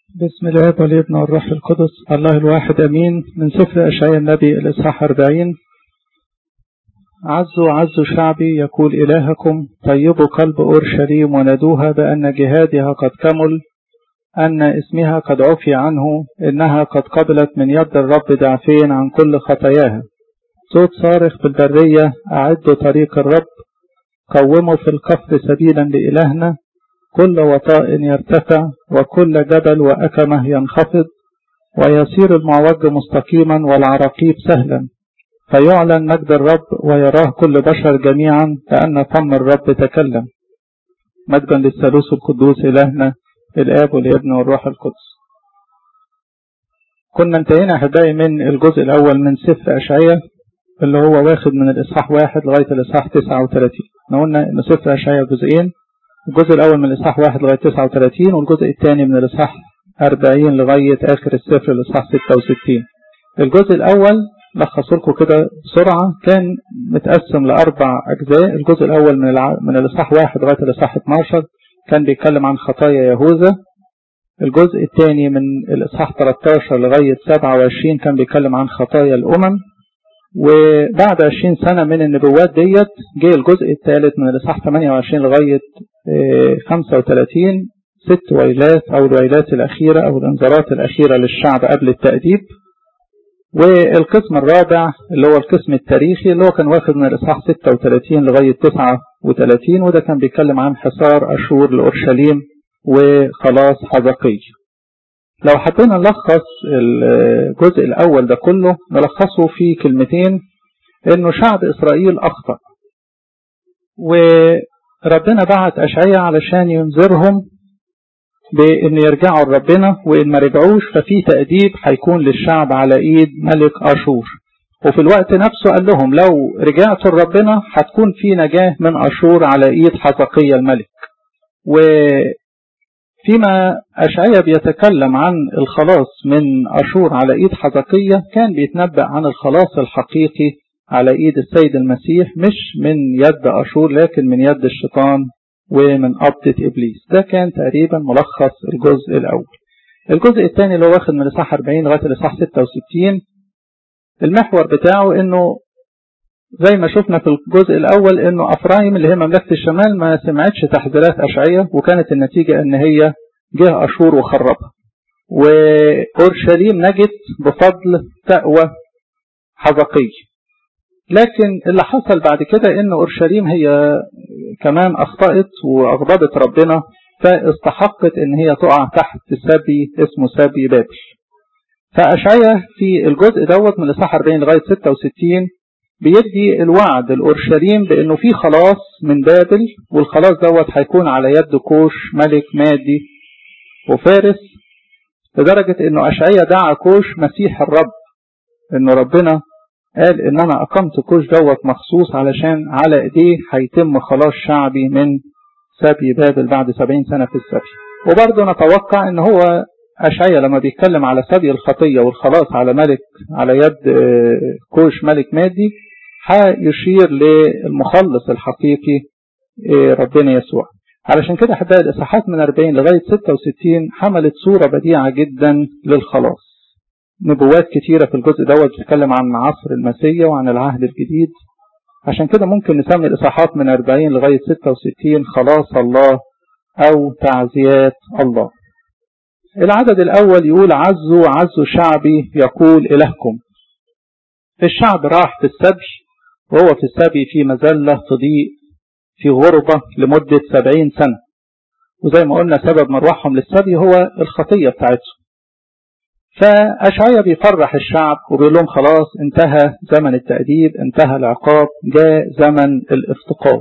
بسم الله والابن والروح القدس الله الواحد امين من سفر اشعياء النبي الاصحاح 40 عزوا عزوا شعبي يقول الهكم طيبوا قلب اورشليم ونادوها بان جهادها قد كمل ان اسمها قد عفي عنه انها قد قبلت من يد الرب ضعفين عن كل خطاياها صوت صارخ في البريه اعدوا طريق الرب قوموا في الكفر سبيلا لالهنا كل وطاء يرتفع وكل جبل وأكمة ينخفض ويصير المعوج مستقيما والعراقيب سهلا فيعلن مجد الرب ويراه كل بشر جميعا لأن فم الرب تكلم مجدا للثالوث القدوس إلهنا الآب والابن والروح القدس كنا انتهينا أحبائي من الجزء الأول من سفر أشعية اللي هو واخد من الإصحاح واحد لغاية الإصحاح 39 احنا قلنا إن سفر أشعية جزئين الجزء الأول من الإصحاح 1 لغاية 39 والجزء الثاني من الإصحاح 40 لغاية آخر السفر الإصحاح 66 الجزء الأول لخص لكم كده بسرعة كان متقسم لأربع أجزاء الجزء الأول من الع... من الإصحاح 1 لغاية الإصحاح 12 كان بيتكلم عن خطايا يهوذا الجزء الثاني من الإصحاح 13 لغاية 27 كان بيتكلم عن خطايا الأمم وبعد 20 سنة من النبوات ديت جه الجزء الثالث من الإصحاح 28 لغاية 35 ست ويلات أو الويلات الأخيرة أو الإنذارات الأخيرة للشعب قبل التأديب والقسم الرابع اللي هو القسم التاريخي اللي هو كان واخد من الإصحاح 36 لغاية 39 وده كان بيتكلم عن حصار أشور لأورشليم وخلاص حزقي لو حبينا نلخص الجزء الأول ده كله نلخصه في كلمتين إنه شعب إسرائيل أخطأ وربنا بعت أشعية علشان ينذرهم بإن يرجعوا لربنا وإن ما رجعوش ففي تأديب هيكون للشعب على إيد ملك أشور وفي الوقت نفسه قال لهم لو رجعتوا لربنا هتكون في نجاة من أشور على إيد حزقية الملك و فيما أشعية بيتكلم عن الخلاص من أشور على إيد حزقية كان بيتنبأ عن الخلاص الحقيقي على إيد السيد المسيح مش من يد أشور لكن من يد الشيطان ومن قبضة إبليس ده كان تقريبا ملخص الجزء الأول الجزء الثاني اللي هو واخد من الإصحاح 40 لغاية الإصحاح 66 المحور بتاعه إنه زي ما شفنا في الجزء الأول إنه أفرايم اللي هي مملكة الشمال ما سمعتش تحذيرات أشعية وكانت النتيجة إن هي جه أشور وخربها وأورشليم نجت بفضل تقوى حزقي لكن اللي حصل بعد كده إن أورشليم هي كمان أخطأت وأغضبت ربنا فاستحقت إن هي تقع تحت سبي اسمه سبي بابل فأشعية في الجزء دوت من الإصحاح 40 لغاية 66 بيدي الوعد الأورشليم بأنه في خلاص من بابل والخلاص دوت هيكون على يد كوش ملك مادي وفارس لدرجة أنه أشعية دعا كوش مسيح الرب أنه ربنا قال أن أنا أقمت كوش دوت مخصوص علشان على إيديه هيتم خلاص شعبي من سبي بابل بعد سبعين سنة في السبي وبرضه نتوقع أن هو أشعية لما بيتكلم على سبي الخطية والخلاص على ملك على يد كوش ملك مادي هيشير للمخلص الحقيقي ربنا يسوع علشان كده أحبائي الإصحاحات من 40 لغاية 66 حملت صورة بديعة جدا للخلاص نبوات كتيرة في الجزء دوت بتتكلم عن عصر المسيح وعن العهد الجديد عشان كده ممكن نسمي الإصحاحات من 40 لغاية 66 خلاص الله أو تعزيات الله العدد الأول يقول عزوا عزوا شعبي يقول إلهكم الشعب راح في السبي وهو في السبي في مزلة تضيء في غربة لمدة سبعين سنة وزي ما قلنا سبب مروحهم للسبي هو الخطية بتاعتهم فأشعية بيفرح الشعب وبيقول لهم خلاص انتهى زمن التأديب انتهى العقاب جاء زمن الافتقاد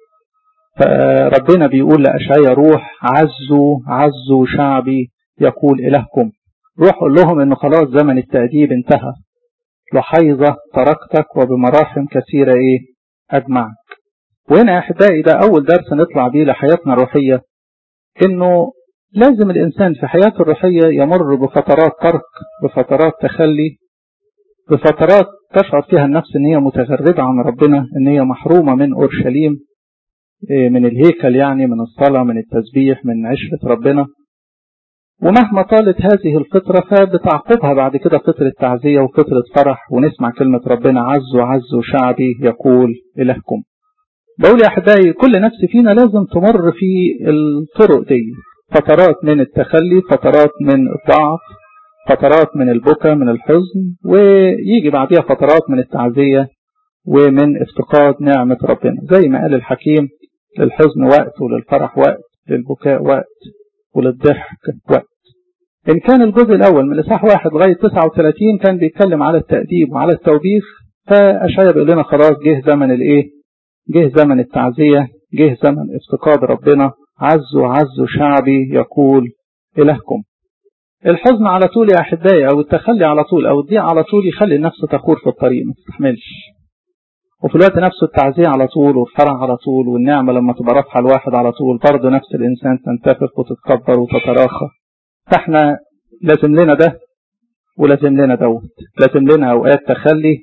فربنا بيقول لأشعية روح عزوا عزوا شعبي يقول إلهكم روح قول لهم انه خلاص زمن التأديب انتهى لحيظة تركتك وبمراحم كثيرة ايه أجمعك وهنا يا أحبائي ده أول درس نطلع بيه لحياتنا الروحية إنه لازم الإنسان في حياته الروحية يمر بفترات ترك بفترات تخلي بفترات تشعر فيها النفس إن هي متغربة عن ربنا إن هي محرومة من أورشليم من الهيكل يعني من الصلاة من التسبيح من عشرة ربنا ومهما طالت هذه الفترة فبتعقبها بعد كده فترة تعزية وفترة فرح ونسمع كلمة ربنا عزوا عزوا شعبي يقول إلهكم بقول يا أحبائي كل نفس فينا لازم تمر في الطرق دي فترات من التخلي فترات من الضعف فترات من البكا من الحزن ويجي بعديها فترات من التعزية ومن افتقاد نعمة ربنا زي ما قال الحكيم للحزن وقت وللفرح وقت للبكاء وقت وللضحك وقت إن كان الجزء الأول من الإصحاح واحد لغاية 39 كان بيتكلم على التأديب وعلى التوبيخ فأشعيا بيقول لنا خلاص جه زمن الإيه؟ جه زمن التعزية جه زمن افتقاد ربنا عزوا عزوا شعبي يقول إلهكم الحزن على طول يا أحبائي أو التخلي على طول أو الضيق على طول يخلي النفس تخور في الطريق ما تستحملش وفي الوقت نفسه التعزية على طول والفرح على طول والنعمة لما تبقى رافعة الواحد على طول برضه نفس الإنسان تنتفخ وتتكبر وتتراخى فاحنا لازم لنا ده ولازم لنا دوت لازم لنا أوقات تخلي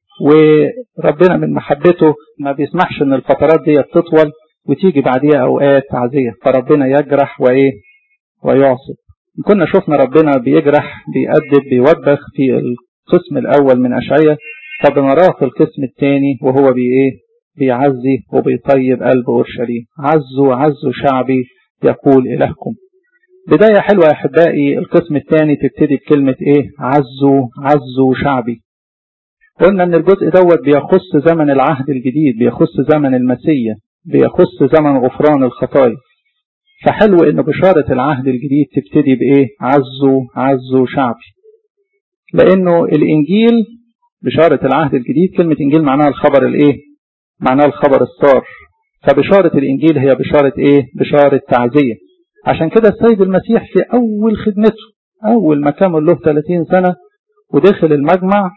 وربنا من محبته ما بيسمحش ان الفترات دي تطول وتيجي بعديها اوقات تعزية فربنا يجرح وايه ويعصب كنا شفنا ربنا بيجرح بيأدب بيوبخ في القسم الاول من اشعية فبنراه في القسم الثاني وهو بي ايه بيعزي وبيطيب قلب اورشليم عزوا عزوا شعبي يقول الهكم بداية حلوة يا احبائي القسم الثاني تبتدي بكلمة ايه عزوا عزوا شعبي قلنا ان الجزء دوت بيخص زمن العهد الجديد بيخص زمن المسية بيخص زمن غفران الخطايا فحلو ان بشارة العهد الجديد تبتدي بايه عزوا عزوا شعبي لانه الانجيل بشارة العهد الجديد كلمة انجيل معناها الخبر الايه معناها الخبر السار فبشارة الانجيل هي بشارة ايه بشارة تعزية عشان كده السيد المسيح في اول خدمته اول ما كمل له 30 سنة ودخل المجمع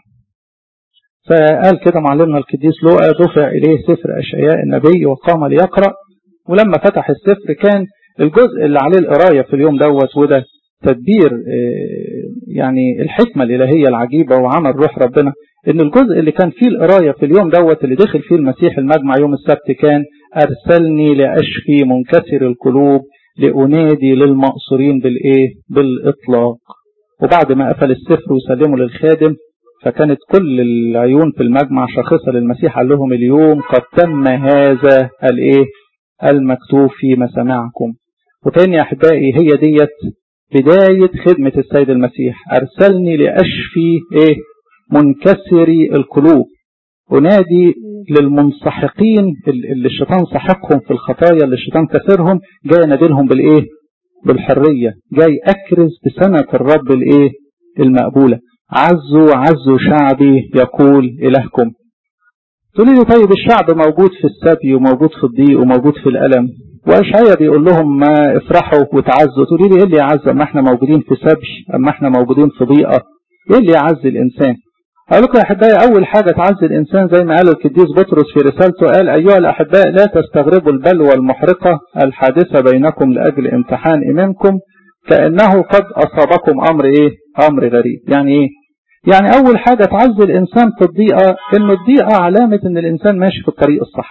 فقال كده معلمنا القديس لوقا دفع إليه سفر أشعياء النبي وقام ليقرأ ولما فتح السفر كان الجزء اللي عليه القراية في اليوم دوت وده تدبير يعني الحكمة الإلهية العجيبة وعمل روح ربنا إن الجزء اللي كان فيه القراية في اليوم دوت اللي دخل فيه المسيح المجمع يوم السبت كان أرسلني لأشفي منكسر القلوب لأنادي للمقصورين بالإيه بالإطلاق وبعد ما قفل السفر وسلمه للخادم فكانت كل العيون في المجمع شاخصة للمسيح قال لهم اليوم قد تم هذا الايه المكتوب في مسامعكم وتاني يا احبائي هي ديت بداية خدمة السيد المسيح ارسلني لاشفي ايه منكسري القلوب انادي للمنسحقين اللي الشيطان سحقهم في الخطايا اللي الشيطان كسرهم جاي انادلهم بالايه بالحرية جاي اكرز بسنة الرب الايه المقبولة عزوا عزوا شعبي يقول إلهكم تقولي لي طيب الشعب موجود في السبي وموجود في الضيق وموجود في الألم وأشعيا بيقول لهم ما افرحوا وتعزوا تقولي لي ايه اللي يعز اما احنا موجودين في سبي اما احنا موجودين في ضيقة ايه اللي يعز الإنسان أقول لكم يا أحبائي أول حاجة تعزي الإنسان زي ما قال القديس بطرس في رسالته قال أيها الأحباء لا تستغربوا البلوى المحرقة الحادثة بينكم لأجل امتحان إيمانكم كأنه قد أصابكم أمر إيه أمر غريب يعني إيه يعني أول حاجة تعزي الإنسان في الضيقة إن الضيقة علامة إن الإنسان ماشي في الطريق الصح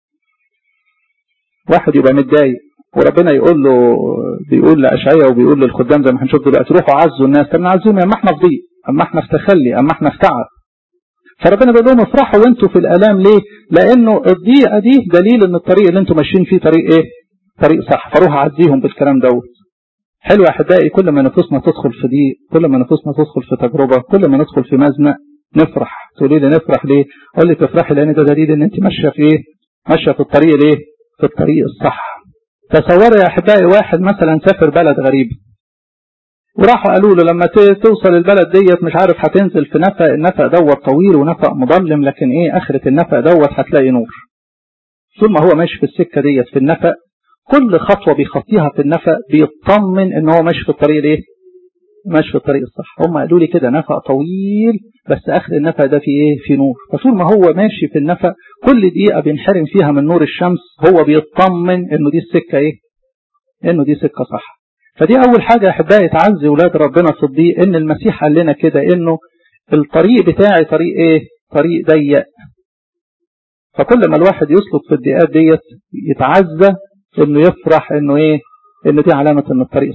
واحد يبقى متضايق وربنا يقول له بيقول لأشعية وبيقول للخدام زي ما هنشوف دلوقتي روحوا عزوا الناس طب نعزوهم اما احنا في ضيق اما احنا في تخلي اما احنا في تعب فربنا بيقول لهم افرحوا وانتوا في الالام ليه؟ لانه الضيقه دي دليل ان الطريق اللي انتوا ماشيين فيه طريق ايه؟ طريق صح فروح اعزيهم بالكلام دوت حلو يا احبائي كل ما نفوسنا تدخل في ضيق كل ما نفوسنا تدخل في تجربه كل ما ندخل في مزنق نفرح تقولي لي نفرح ليه؟ اقول لك افرحي لان ده دليل ان انت ماشيه في ايه؟ ماشيه في الطريق الايه؟ في الطريق الصح تصوروا يا احبائي واحد مثلا سافر بلد غريب وراحوا قالوا له لما توصل البلد ديت مش عارف هتنزل في نفق النفق دوت طويل ونفق مظلم لكن ايه اخرة النفق دوت هتلاقي نور طول ما هو ماشي في السكة ديت في النفق كل خطوة بيخطيها في النفق بيطمن ان هو ماشي في الطريق الايه ماشي في الطريق الصح هم قالوا لي كده نفق طويل بس اخر النفق ده فيه ايه في نور فطول ما هو ماشي في النفق كل دقيقة بينحرم فيها من نور الشمس هو بيطمن انه دي السكة ايه انه دي سكة صح فدي اول حاجة يا احبائي تعزي ولاد ربنا في الضيق ان المسيح قال لنا كده انه الطريق بتاعي طريق ايه طريق ضيق فكل ما الواحد يسلك في الضيقات ديت يتعزى انه يفرح انه ايه انه دي علامة ان الطريق صح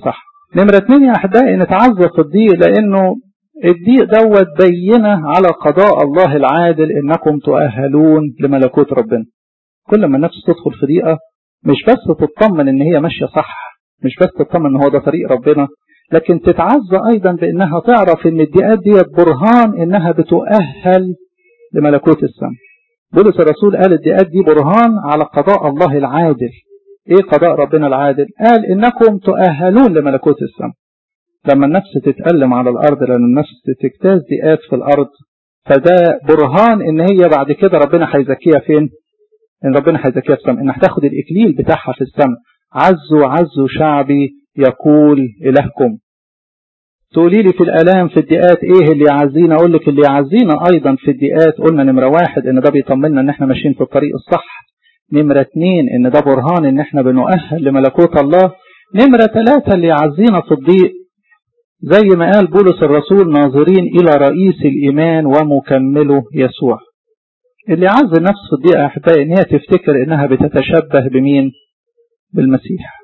نمرة اتنين يا أحبائي نتعزى في الضيق لأنه الضيق دوت بينة على قضاء الله العادل إنكم تؤهلون لملكوت ربنا كل ما النفس تدخل في ضيقة مش بس تطمن إن هي ماشية صح مش بس تطمن إن هو ده طريق ربنا لكن تتعزى أيضا بإنها تعرف إن الضيقات ديت برهان إنها بتؤهل لملكوت السماء بولس الرسول قال الضيقات دي برهان على قضاء الله العادل ايه قضاء ربنا العادل قال انكم تؤهلون لملكوت السماء لما النفس تتألم على الارض لان النفس تجتاز ضيقات في الارض فده برهان ان هي بعد كده ربنا هيزكيها فين ان ربنا هيزكيها في السماء ان هتاخد الاكليل بتاعها في السماء عزوا عزوا شعبي يقول الهكم تقولي لي في الالام في الضيقات ايه اللي يعزينا اقول لك اللي يعزينا ايضا في الضيقات قلنا نمره واحد ان ده بيطمنا ان احنا ماشيين في الطريق الصح نمرة اتنين ان ده برهان ان احنا بنؤهل لملكوت الله نمرة ثلاثة اللي يعزينا في الضيق زي ما قال بولس الرسول ناظرين الى رئيس الايمان ومكمله يسوع اللي يعز النفس في الضيق يا احبائي ان هي تفتكر انها بتتشبه بمين بالمسيح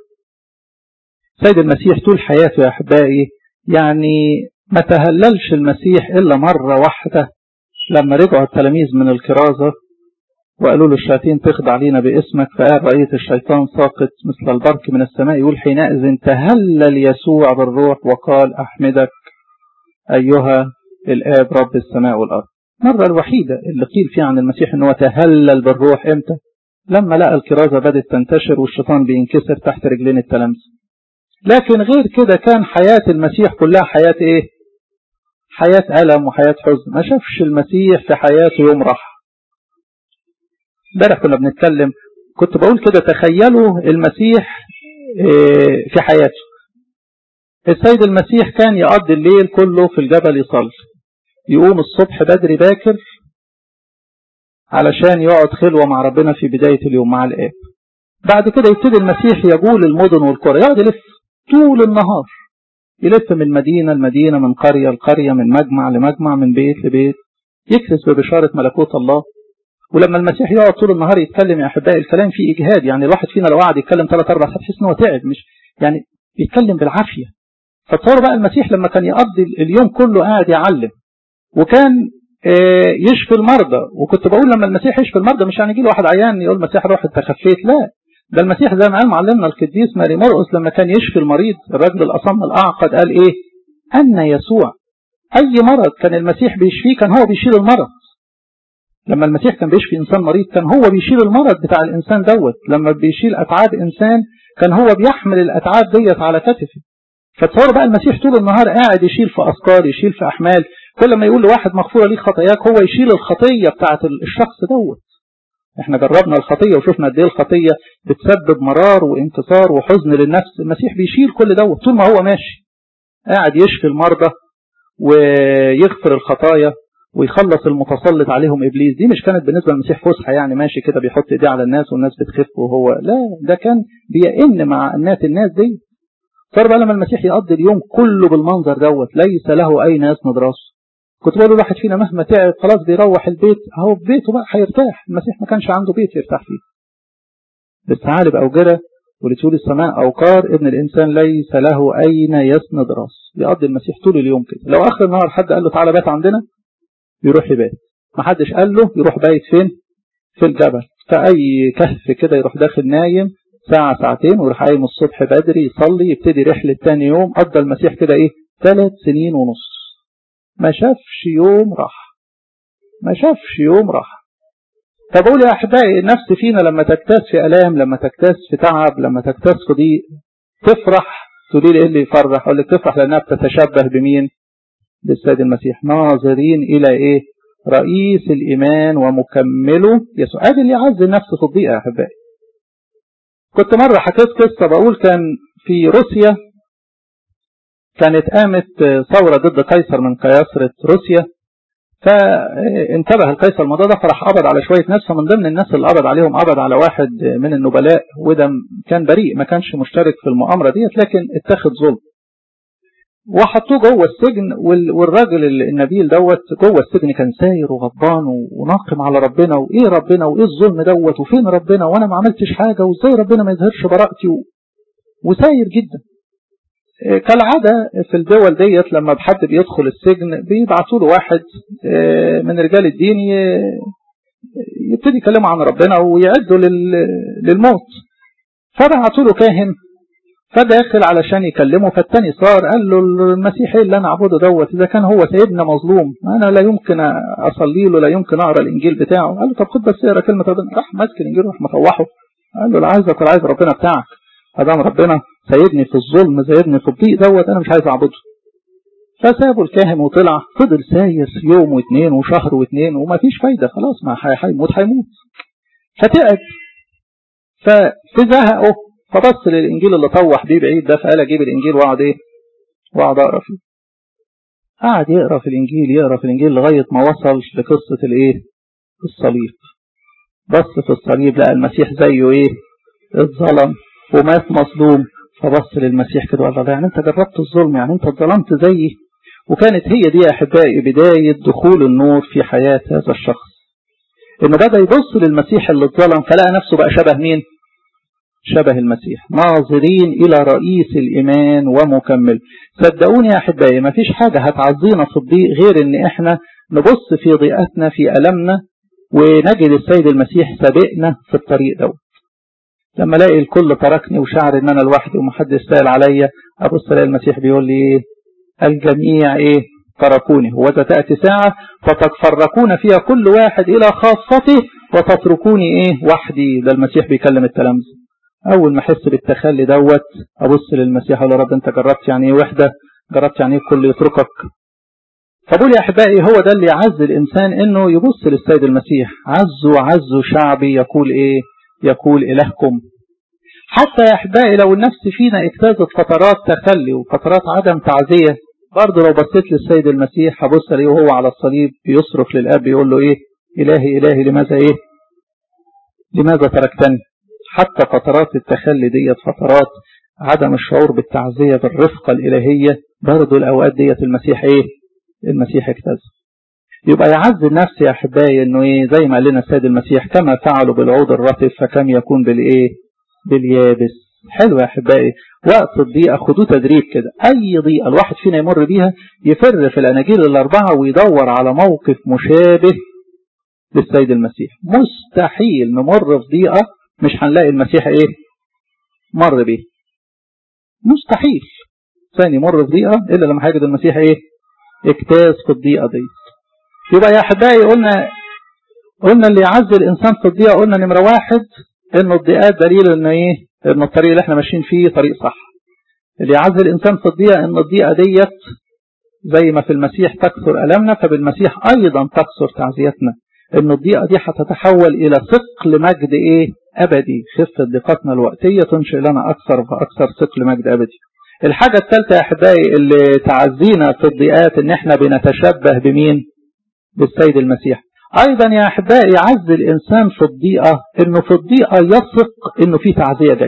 سيد المسيح طول حياته يا احبائي يعني ما تهللش المسيح الا مرة واحدة لما رجعوا التلاميذ من الكرازة وقالوا له الشياطين تخضع لينا باسمك فقال رأيت الشيطان ساقط مثل البرك من السماء يقول حينئذ تهلل يسوع بالروح وقال أحمدك أيها الآب رب السماء والأرض مرة الوحيدة اللي قيل فيها عن المسيح أنه تهلل بالروح إمتى لما لقى الكرازة بدأت تنتشر والشيطان بينكسر تحت رجلين التلامذة لكن غير كده كان حياة المسيح كلها حياة إيه حياة ألم وحياة حزن ما شافش المسيح في حياته يوم راحة امبارح كنا بنتكلم كنت بقول كده تخيلوا المسيح في حياته السيد المسيح كان يقضي الليل كله في الجبل يصلي يقوم الصبح بدري باكر علشان يقعد خلوة مع ربنا في بداية اليوم مع الآب بعد كده يبتدي المسيح يجول المدن والقرى يقعد يلف طول النهار يلف من مدينة لمدينة من قرية لقرية من مجمع لمجمع من بيت لبيت يكرس ببشارة ملكوت الله ولما المسيح يقعد طول النهار يتكلم يا احبائي الكلام فيه اجهاد يعني الواحد فينا لو قعد يتكلم ثلاث اربع ساعات تحس ان هو تعب مش يعني بيتكلم بالعافيه فتصوروا بقى المسيح لما كان يقضي اليوم كله قاعد يعلم وكان يشفي المرضى وكنت بقول لما المسيح يشفي المرضى مش يعني يجي له واحد عيان يقول المسيح روح انت خفيت لا ده المسيح زي ما قال معلمنا القديس ماري مرقس لما كان يشفي المريض الرجل الاصم الاعقد قال ايه ان يسوع اي مرض كان المسيح بيشفيه كان هو بيشيل المرض لما المسيح كان بيشفي انسان مريض كان هو بيشيل المرض بتاع الانسان دوت لما بيشيل اتعاب انسان كان هو بيحمل الاتعاب ديت على كتفه فتصور بقى المسيح طول النهار قاعد يشيل في افكار يشيل في احمال كل ما يقول لواحد مغفوره ليك خطاياك هو يشيل الخطيه بتاعه الشخص دوت احنا جربنا الخطيه وشفنا قد ايه الخطيه بتسبب مرار وانكسار وحزن للنفس المسيح بيشيل كل دوت طول ما هو ماشي قاعد يشفي المرضى ويغفر الخطايا ويخلص المتسلط عليهم ابليس دي مش كانت بالنسبه للمسيح فسحه يعني ماشي كده بيحط ايديه على الناس والناس بتخف وهو لا ده كان بيئن مع الناس الناس دي صار بقى لما المسيح يقضي اليوم كله بالمنظر دوت ليس له اي ناس راسه كنت بقول الواحد فينا مهما تعب خلاص بيروح البيت اهو في بيته بقى هيرتاح المسيح ما كانش عنده بيت يرتاح فيه بالثعالب اوجره ولطول السماء اوقار ابن الانسان ليس له اين يسند راسه يقضي المسيح طول اليوم كده لو اخر النهار حد قال له تعالى بات عندنا يروح يبات ما حدش قال له يروح بايت فين في الجبل فأي كهف كده يروح داخل نايم ساعة ساعتين ويروح قايم الصبح بدري يصلي يبتدي رحلة تاني يوم قضى المسيح كده ايه ثلاث سنين ونص ما شافش يوم راح ما شافش يوم راح طب اقول يا احبائي النفس فينا لما تكتاس في الام لما تكتاس في تعب لما تكتاس في ضيق تفرح تقولي لي ايه اللي يفرح اقول لك تفرح لانها بتتشبه بمين بالسيد المسيح ناظرين إلى إيه رئيس الإيمان ومكمله يسوع ادي اللي يعز النفس في الضيقة يا أحبائي كنت مرة حكيت قصة بقول كان في روسيا كانت قامت ثورة ضد قيصر من قياصرة روسيا فانتبه القيصر الموضوع ده فراح قبض على شوية ناس فمن ضمن الناس اللي قبض عليهم قبض على واحد من النبلاء وده كان بريء ما كانش مشترك في المؤامرة ديت لكن اتخذ ظلم وحطوه جوه السجن والراجل النبيل دوت جوه السجن كان ساير وغضبان وناقم على ربنا وايه ربنا وايه الظلم دوت وفين ربنا وانا ما عملتش حاجه وازاي ربنا ما يظهرش براءتي وساير جدا كالعادة في الدول ديت لما حد بيدخل السجن بيبعتوا له واحد من رجال الدين يبتدي يكلموا عن ربنا ويعدوا للموت فبعتوا له كاهن فداخل علشان يكلمه فالتاني صار قال له المسيح اللي انا اعبده دوت اذا كان هو سيدنا مظلوم انا لا يمكن اصلي له لا يمكن اقرا الانجيل بتاعه قال له طب خد بس اقرا كلمه ربنا راح ماسك الانجيل وراح مطوحه قال له لا عايزك ولا عايز ربنا بتاعك ادام ربنا سيدني في الظلم سيدني في الضيق دوت انا مش عايز اعبده فسابوا الكاهن وطلع فضل ساير يوم واثنين وشهر واثنين وما فيش فايده خلاص ما هيموت هيموت فتعب ففي زهقه فبص للانجيل اللي طوح بيه بعيد ده فقال اجيب الانجيل واقعد ايه واقعد اقرا فيه قعد يقرا في الانجيل يقرا في الانجيل لغايه ما وصل لقصه الايه الصليب بص في الصليب لقى المسيح زيه ايه اتظلم ومات مظلوم فبص للمسيح كده وقال له يعني انت جربت الظلم يعني انت اتظلمت زيي وكانت هي دي يا احبائي بدايه دخول النور في حياه هذا الشخص انه بدا يبص للمسيح اللي اتظلم فلقى نفسه بقى شبه مين شبه المسيح ناظرين إلى رئيس الإيمان ومكمل صدقوني يا أحبائي ما فيش حاجة هتعزينا في الضيق غير إن إحنا نبص في ضيقتنا في ألمنا ونجد السيد المسيح سابقنا في الطريق دوت لما الاقي الكل تركني وشعر ان انا لوحدي ومحدش سائل عليا ابص الاقي المسيح بيقول لي ايه الجميع ايه تركوني وذا تأتي ساعة فتتفرقون فيها كل واحد إلى خاصته وتتركوني إيه وحدي ده المسيح بيكلم التلامذة أول ما أحس بالتخلي دوت أبص للمسيح أقول يا رب أنت جربت يعني إيه وحدة جربت يعني إيه الكل يتركك فبقول يا أحبائي هو ده اللي يعز الإنسان إنه يبص للسيد المسيح عزوا عزوا شعبي يقول إيه يقول إلهكم حتى يا أحبائي لو النفس فينا اجتازت فترات تخلي وفترات عدم تعزية برضه لو بصيت للسيد المسيح هبص عليه وهو على الصليب بيصرخ للأب يقول له إيه إلهي إلهي لماذا إيه لماذا تركتني حتى فترات التخلي ديت فترات عدم الشعور بالتعزية بالرفقة الإلهية برضه الأوقات ديت المسيح إيه المسيح اجتاز يبقى يعز النفس يا أحبائي إنه إيه زي ما قال لنا السيد المسيح كما فعلوا بالعود الرطب فكم يكون بالإيه باليابس حلو يا أحبائي وقت الضيقة خدوه تدريب كده أي ضيقة الواحد فينا يمر بيها يفر في الأناجيل الأربعة ويدور على موقف مشابه للسيد المسيح مستحيل نمر في ضيقة مش هنلاقي المسيح إيه مر بيه مستحيل ثاني يمر في ضيقة إلا لما هيجد المسيح إيه اجتاز في الضيقة دي يبقى يا أحبائي قلنا قلنا اللي يعز الإنسان في الضيقة قلنا نمرة واحد إنه الضيقات دليل إنه إيه إن الطريق اللي إحنا ماشيين فيه طريق صح اللي يعز الإنسان في الضيقة إن الضيقة ديت زي ما في المسيح تكثر ألمنا فبالمسيح أيضا تكثر تعزيتنا إن الضيقة دي هتتحول إلى ثقل مجد إيه أبدي خفة ضيقتنا الوقتية تنشئ لنا أكثر فأكثر ثقل مجد أبدي الحاجة الثالثة يا أحبائي اللي تعزينا في الضيقات إن إحنا بنتشبه بمين بالسيد المسيح أيضا يا أحبائي يعز الإنسان في الضيقة إنه في الضيقة يثق إنه في تعزية جاية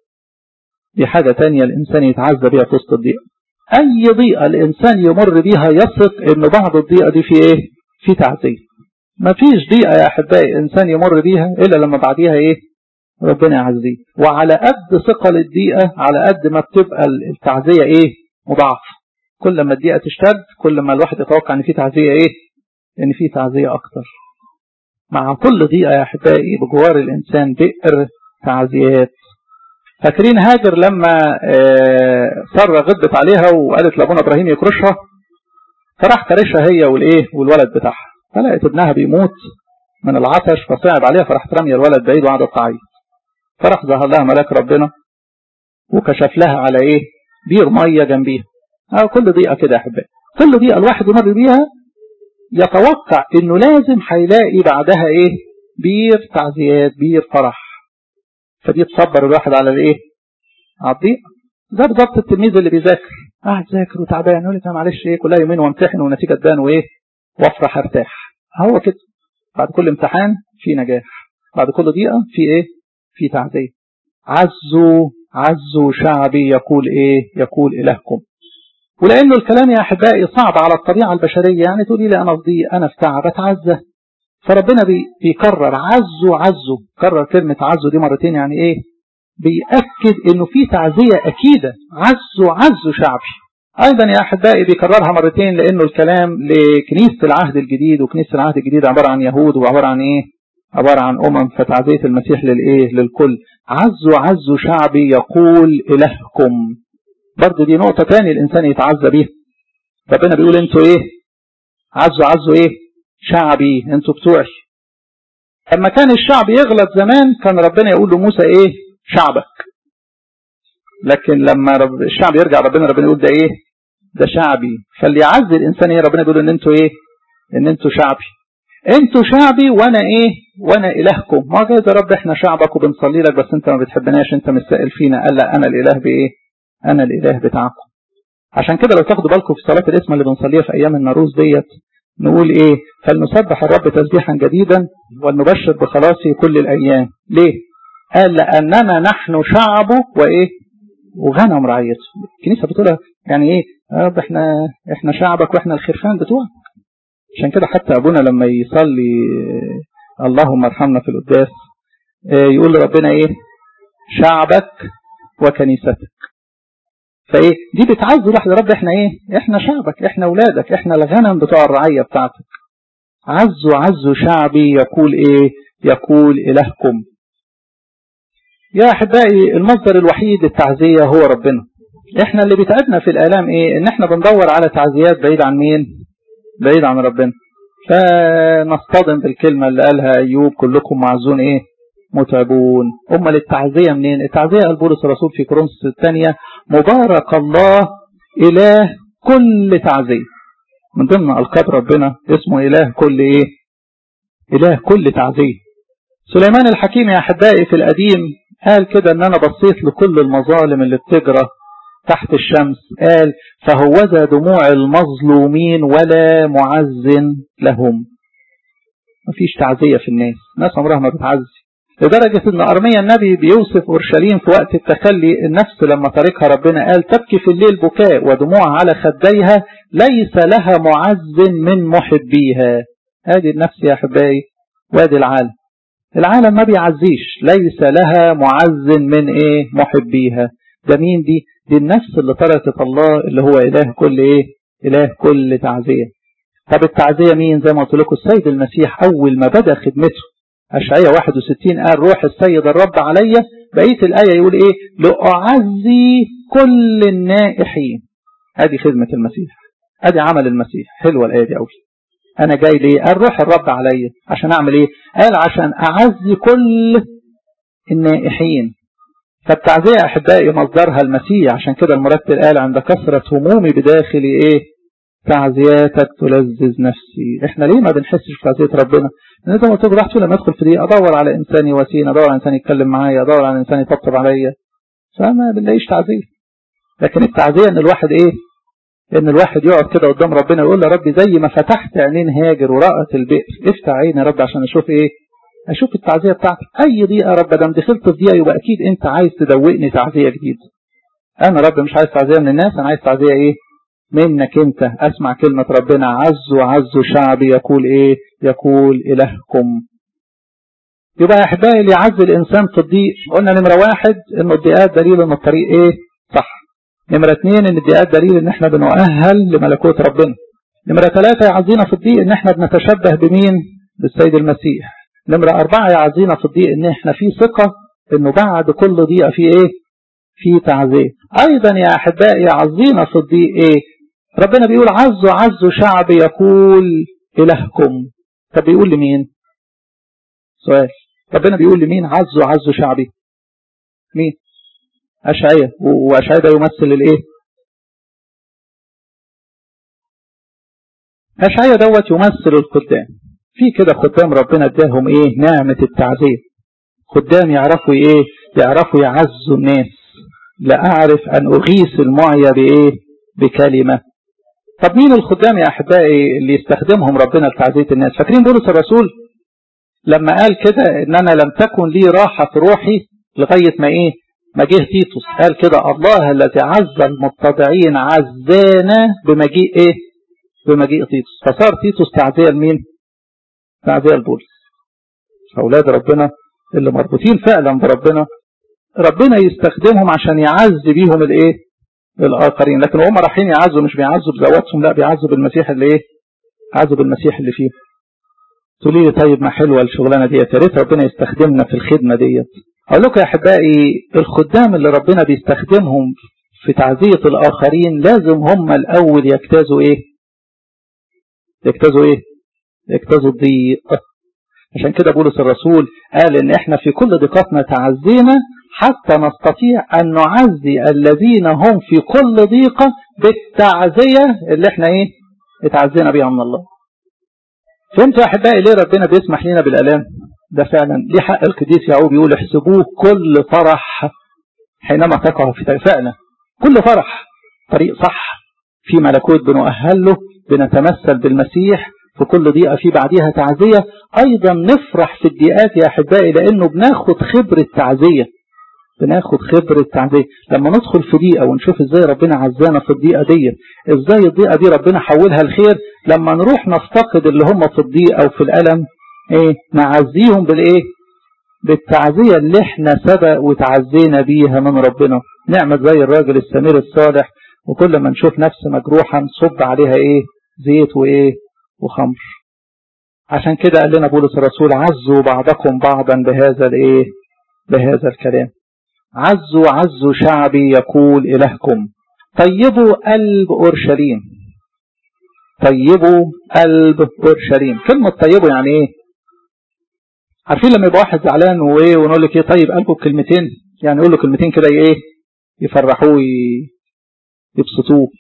دي حاجة تانية الإنسان يتعزى بيها في وسط الضيقة أي ضيقة الإنسان يمر بيها يثق إنه بعد الضيقة دي في إيه؟ في تعزية مفيش ضيقة يا أحبائي إنسان يمر بيها إلا لما بعديها إيه؟ ربنا يعزيه وعلى قد ثقل الضيقة على قد ما بتبقى التعزية إيه؟ مضاعفة كل ما الضيقة تشتد كل ما الواحد يتوقع إن في تعزية إيه؟ إن في تعزية أكتر مع كل ضيقة يا أحبائي بجوار الإنسان بئر تعزيات فاكرين هاجر لما سارة غضبت عليها وقالت لابونا إبراهيم يكرشها فراح كرشها هي والإيه والولد بتاعها فلقت ابنها بيموت من العطش فصعب عليها فراحت رامية الولد بعيد وقعدت تعيط فراح ظهر لها ملاك ربنا وكشف لها على إيه بير مية جنبيها أو كل ضيقة كده يا أحبائي كل ضيقة الواحد يمر بيها يتوقع انه لازم هيلاقي بعدها ايه بير تعزيات بير فرح فدي تصبر الواحد على الايه على الضيق ده بالظبط التلميذ اللي بيذاكر قاعد ذاكر وتعبان يقول لك معلش ايه كلها يومين وامتحن والنتيجه تبان وايه وافرح ارتاح هو كده بعد كل امتحان في نجاح بعد كل ضيقه في ايه في تعزيه عزوا عزوا شعبي يقول ايه يقول الهكم ولانه الكلام يا احبائي صعب على الطبيعه البشريه يعني تقولي لي انا في ضيق انا في تعب اتعزى فربنا بي بيكرر عزوا عزوا كرر كلمه عزوا دي مرتين يعني ايه بيأكد انه في تعزية اكيدة عزوا عزوا شعبي ايضا يا احبائي بيكررها مرتين لانه الكلام لكنيسة العهد الجديد وكنيسة العهد الجديد عبارة عن يهود وعبارة عن ايه عبارة عن امم فتعزية المسيح للايه للكل عزوا عزوا شعبي يقول الهكم برضه دي نقطة تاني الانسان يتعزى بيها ربنا بيقول انتوا ايه عزوا عزوا ايه شعبي انتوا بتوعي لما كان الشعب يغلط زمان كان ربنا يقول له ايه شعبك لكن لما رب الشعب يرجع ربنا ربنا يقول ده ايه ده شعبي فاللي يعزي الانسان ايه ربنا يقول ان انتوا ايه ان انتوا شعبي انتوا شعبي وانا ايه وانا الهكم ما جاي يا رب احنا شعبك وبنصلي لك بس انت ما بتحبناش انت مش سائل فينا قال لا انا الاله بايه انا الاله بتاعكم عشان كده لو تاخدوا بالكم في صلاه الاسم اللي بنصليها في ايام الناروز ديت نقول ايه فلنسبح الرب تسبيحا جديدا ولنبشر بخلاصه كل الايام ليه قال لاننا نحن شعبه وايه وغنم رعيته الكنيسه بتقولها يعني ايه يا رب احنا احنا شعبك واحنا الخرفان بتوعك عشان كده حتى ابونا لما يصلي اللهم ارحمنا في القداس يقول لربنا ايه شعبك وكنيستك فايه دي بتعزي لحظه رب احنا ايه احنا شعبك احنا اولادك احنا الغنم بتوع الرعيه بتاعتك عزوا عزوا شعبي يقول ايه يقول الهكم يا احبائي المصدر الوحيد للتعزيه هو ربنا احنا اللي بيتعبنا في الالام ايه ان احنا بندور على تعزيات بعيد عن مين بعيد عن ربنا فنصطدم بالكلمه اللي قالها ايوب كلكم معزون ايه متعبون امال التعزيه منين التعزيه قال بولس الرسول في كورنثوس الثانيه مبارك الله اله كل تعزيه من ضمن القاب ربنا اسمه اله كل ايه اله كل تعزيه سليمان الحكيم يا احبائي في القديم قال كده ان انا بصيت لكل المظالم اللي بتجرى تحت الشمس قال فهوذا دموع المظلومين ولا معز لهم مفيش تعزية في الناس الناس عمرها ما بتعزي لدرجة ان ارميا النبي بيوصف اورشليم في وقت التخلي النفس لما تركها ربنا قال تبكي في الليل بكاء ودموع على خديها ليس لها معز من محبيها هذه النفس يا احبائي وادي العالم العالم ما بيعزيش ليس لها معز من ايه محبيها ده مين دي دي النفس اللي تركت الله اللي هو اله كل ايه اله كل تعزيه طب التعزيه مين زي ما قلت لكم السيد المسيح اول ما بدا خدمته اشعياء 61 قال روح السيد الرب عليا بقيه الايه يقول ايه لاعزي كل النائحين ادي خدمه المسيح ادي عمل المسيح حلوه الايه دي قوي انا جاي ليه قال روح الرب عليا عشان اعمل ايه قال عشان اعزي كل النائحين فالتعزية أحبائي مصدرها المسيح عشان كده المرتل قال عند كثرة همومي بداخلي إيه تعزياتك تلذذ نفسي إحنا ليه ما بنحسش بتعزية ربنا لأن زي ما قلت لك لما أدخل في دي أدور على إنسان يواسيني أدور على إنسان يتكلم معايا أدور على إنسان يطبطب عليا فما بنلاقيش تعزية لكن التعزية إن الواحد إيه إن الواحد يقعد كده قدام ربنا ويقول يا ربي زي ما فتحت عينين هاجر ورأت البئر افتح عيني يا رب عشان أشوف إيه اشوف التعزيه بتاعتك اي ضيقه يا رب دام دخلت في ضيقه يبقى اكيد انت عايز تدوقني تعزيه جديده انا رب مش عايز تعزيه من الناس انا عايز تعزيه ايه منك انت اسمع كلمه ربنا عزوا عزوا شعبي يقول ايه يقول الهكم يبقى يا احبائي اللي يعز الانسان في الضيق قلنا نمره واحد ان الضيقات دليل ان الطريق ايه صح نمره اثنين ان الضيقات دليل ان احنا بنؤهل لملكوت ربنا نمره ثلاثه يعزينا في الضيق ان احنا بنتشبه بمين بالسيد المسيح نمرة أربعة يعزينا في الضيق إن إحنا في ثقة إنه بعد كل ضيقة في إيه؟ في تعزية. أيضا يا أحبائي يعزينا في الضيق إيه؟ ربنا بيقول عزوا عزوا شعبي يقول إلهكم. طب بيقول لمين؟ سؤال. ربنا بيقول لمين عزوا عزوا شعبي؟ مين؟ أشعية وأشعية ده يمثل الإيه؟ أشعية دوت يمثل القدام. في كده خدام ربنا اداهم ايه نعمة التعزية خدام يعرفوا ايه يعرفوا يعزوا الناس لا اعرف ان اغيث المعيا بايه بكلمة طب مين الخدام يا احبائي اللي يستخدمهم ربنا لتعزية الناس فاكرين بولس الرسول لما قال كده ان انا لم تكن لي راحة في روحي لغاية ما ايه ما جه تيتوس قال كده الله الذي عز المتضعين عزانا بمجيء ايه بمجيء تيتوس فصار تيتوس تعزية لمين تعزية لبولس أولاد ربنا اللي مربوطين فعلا بربنا ربنا يستخدمهم عشان يعز بيهم الايه الاخرين لكن هم رايحين يعزوا مش بيعزوا بذواتهم لا بيعزوا بالمسيح اللي ايه عزوا بالمسيح اللي فيه تقولي لي طيب ما حلوه الشغلانه ديت يا ريت ربنا يستخدمنا في الخدمه ديت اقول لكم يا احبائي الخدام اللي ربنا بيستخدمهم في تعزيه الاخرين لازم هم الاول يجتازوا ايه يجتازوا ايه يجتازوا الضيق عشان كده بولس الرسول قال ان احنا في كل ضيقاتنا تعزينا حتى نستطيع ان نعزي الذين هم في كل ضيقه بالتعزيه اللي احنا ايه اتعزينا بيها من الله فهمتوا يا احبائي ليه ربنا بيسمح لنا بالالام ده فعلا ليه حق القديس يعقوب يقول احسبوه كل فرح حينما تقع في فعلا كل فرح طريق صح في ملكوت بنؤهل له بنتمثل بالمسيح في كل ضيقة في بعديها تعزية أيضا نفرح في الضيقات يا أحبائي لأنه بناخد خبرة تعزية بناخد خبرة تعزية لما ندخل في ضيقة ونشوف ازاي ربنا عزانا في الضيقة دي ازاي الضيقة دي ربنا حولها الخير لما نروح نفتقد اللي هم في الضيقة وفي الألم ايه نعزيهم بالايه بالتعزية اللي احنا سبق وتعزينا بيها من ربنا نعمل زي الراجل السمير الصالح وكل ما نشوف نفس مجروحة نصب عليها ايه زيت وايه وخمر عشان كده قال لنا بولس الرسول عزوا بعضكم بعضا بهذا الايه بهذا الكلام عزوا عزوا شعبي يقول إلهكم طيبوا قلب أورشليم طيبوا قلب أورشليم كلمة طيبوا يعني ايه عارفين لما يبقى واحد زعلان وايه ونقول لك ايه طيب قلبه بكلمتين يعني يقول له كلمتين كده ايه يفرحوه يبسطوه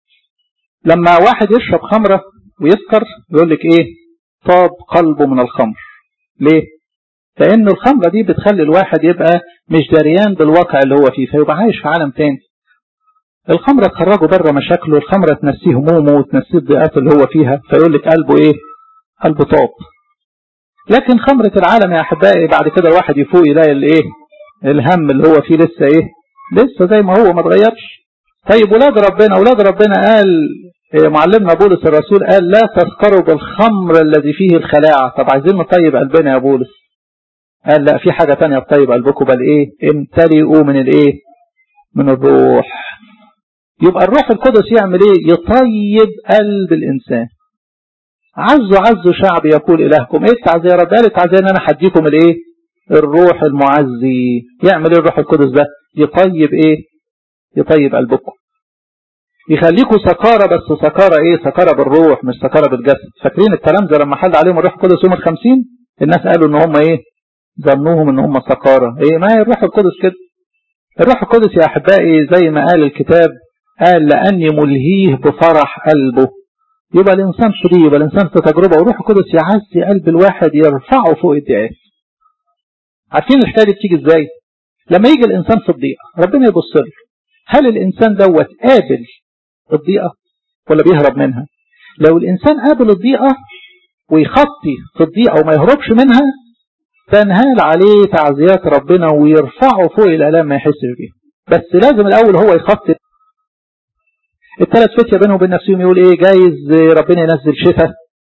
لما واحد يشرب خمره ويسكر يقول لك ايه طاب قلبه من الخمر ليه لان الخمره دي بتخلي الواحد يبقى مش دريان بالواقع اللي هو فيه فيبقى عايش في عالم تاني الخمره تخرجه بره مشاكله الخمره تنسيه همومه وتنسيه الضيقات اللي هو فيها فيقول لك قلبه ايه قلبه طاب لكن خمرة العالم يا احبائي بعد كده الواحد يفوق يلاقي الايه الهم اللي هو فيه لسه ايه لسه زي ما هو ما اتغيرش طيب ولاد ربنا ولاد ربنا قال معلمنا بولس الرسول قال لا تسكروا بالخمر الذي فيه الخلاعة طب عايزين نطيب قلبنا يا بولس قال لا في حاجة تانية تطيب قلبكم بل ايه امتلئوا من الايه من الروح يبقى الروح القدس يعمل ايه يطيب قلب الانسان عزوا عزوا شعب يقول الهكم ايه التعزية يا رب قال التعزية ان انا هديكم الايه الروح المعزي يعمل ايه الروح القدس ده يطيب ايه يطيب قلبكم يخليكم سكارة بس سكارة ايه سكارة بالروح مش سكارة بالجسد فاكرين التلامذة لما حل عليهم الروح القدس يوم الخمسين الناس قالوا ان هم ايه ظنوهم ان هم سكارة ايه ما هي الروح القدس كده الروح القدس يا احبائي زي ما قال الكتاب قال لاني ملهيه بفرح قلبه يبقى الانسان في دي يبقى الانسان في تجربة والروح القدس يعزي قلب الواحد يرفعه فوق الدعاء عارفين الحكاية دي بتيجي ازاي لما يجي الانسان في الضيقة ربنا يبص له هل الانسان دوت قابل الضيقة ولا بيهرب منها لو الإنسان قابل الضيقة ويخطي في الضيقة وما يهربش منها تنهال عليه تعزيات ربنا ويرفعه فوق الألام ما يحسش بيها بس لازم الأول هو يخطي الثلاث فتية بينهم وبين نفسهم يقول ايه جايز ربنا ينزل شتاء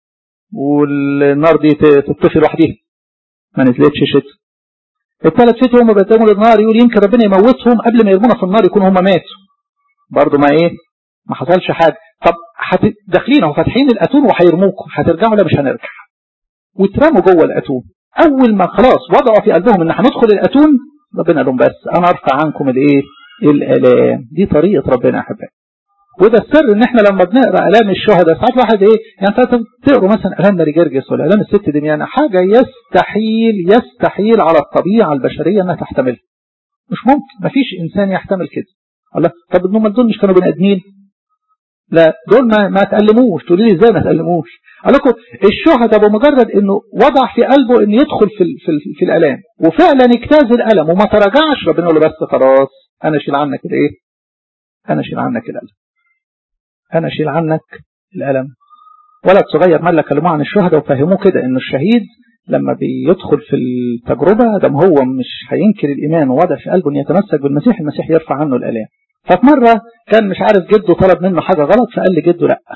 والنار دي تطفي لوحديها ما نزلتش شتاء الثلاث فتية هم بيقدموا للنار يقول يمكن ربنا يموتهم قبل ما يرمونا في النار يكونوا هم ماتوا برضه ما ايه ما حصلش حاجة طب داخلين اهو فاتحين الاتون وهيرموكم هترجعوا لا مش هنرجع واترموا جوه الاتون اول ما خلاص وضعوا في قلبهم ان هندخل الاتون ربنا قال لهم بس انا ارفع عنكم الايه الالام دي طريقه ربنا يا احبائي وده السر ان احنا لما بنقرا الام الشهداء ساعات واحد ايه يعني انت تقروا مثلا الام ماري جرجس ولا الام الست دميانه حاجه يستحيل يستحيل على الطبيعه البشريه انها تحتملها مش ممكن مفيش انسان يحتمل كده الله طب هم دول مش كانوا بني ادمين لا دول ما ما تألموش تقولي لي ازاي ما تألموش قال لكم الشهداء بمجرد انه وضع في قلبه انه يدخل في ال في, ال في الالام وفعلا اجتاز الالم وما تراجعش ربنا يقول له بس خلاص انا اشيل عنك الايه انا اشيل عنك الالم انا اشيل عنك الالم ولد صغير مره كلموه عن الشهداء وفهموه كده ان الشهيد لما بيدخل في التجربه ده هو مش هينكر الايمان ووضع في قلبه ان يتمسك بالمسيح المسيح يرفع عنه الالام ففي مرة كان مش عارف جده طلب منه حاجة غلط فقال لجده لا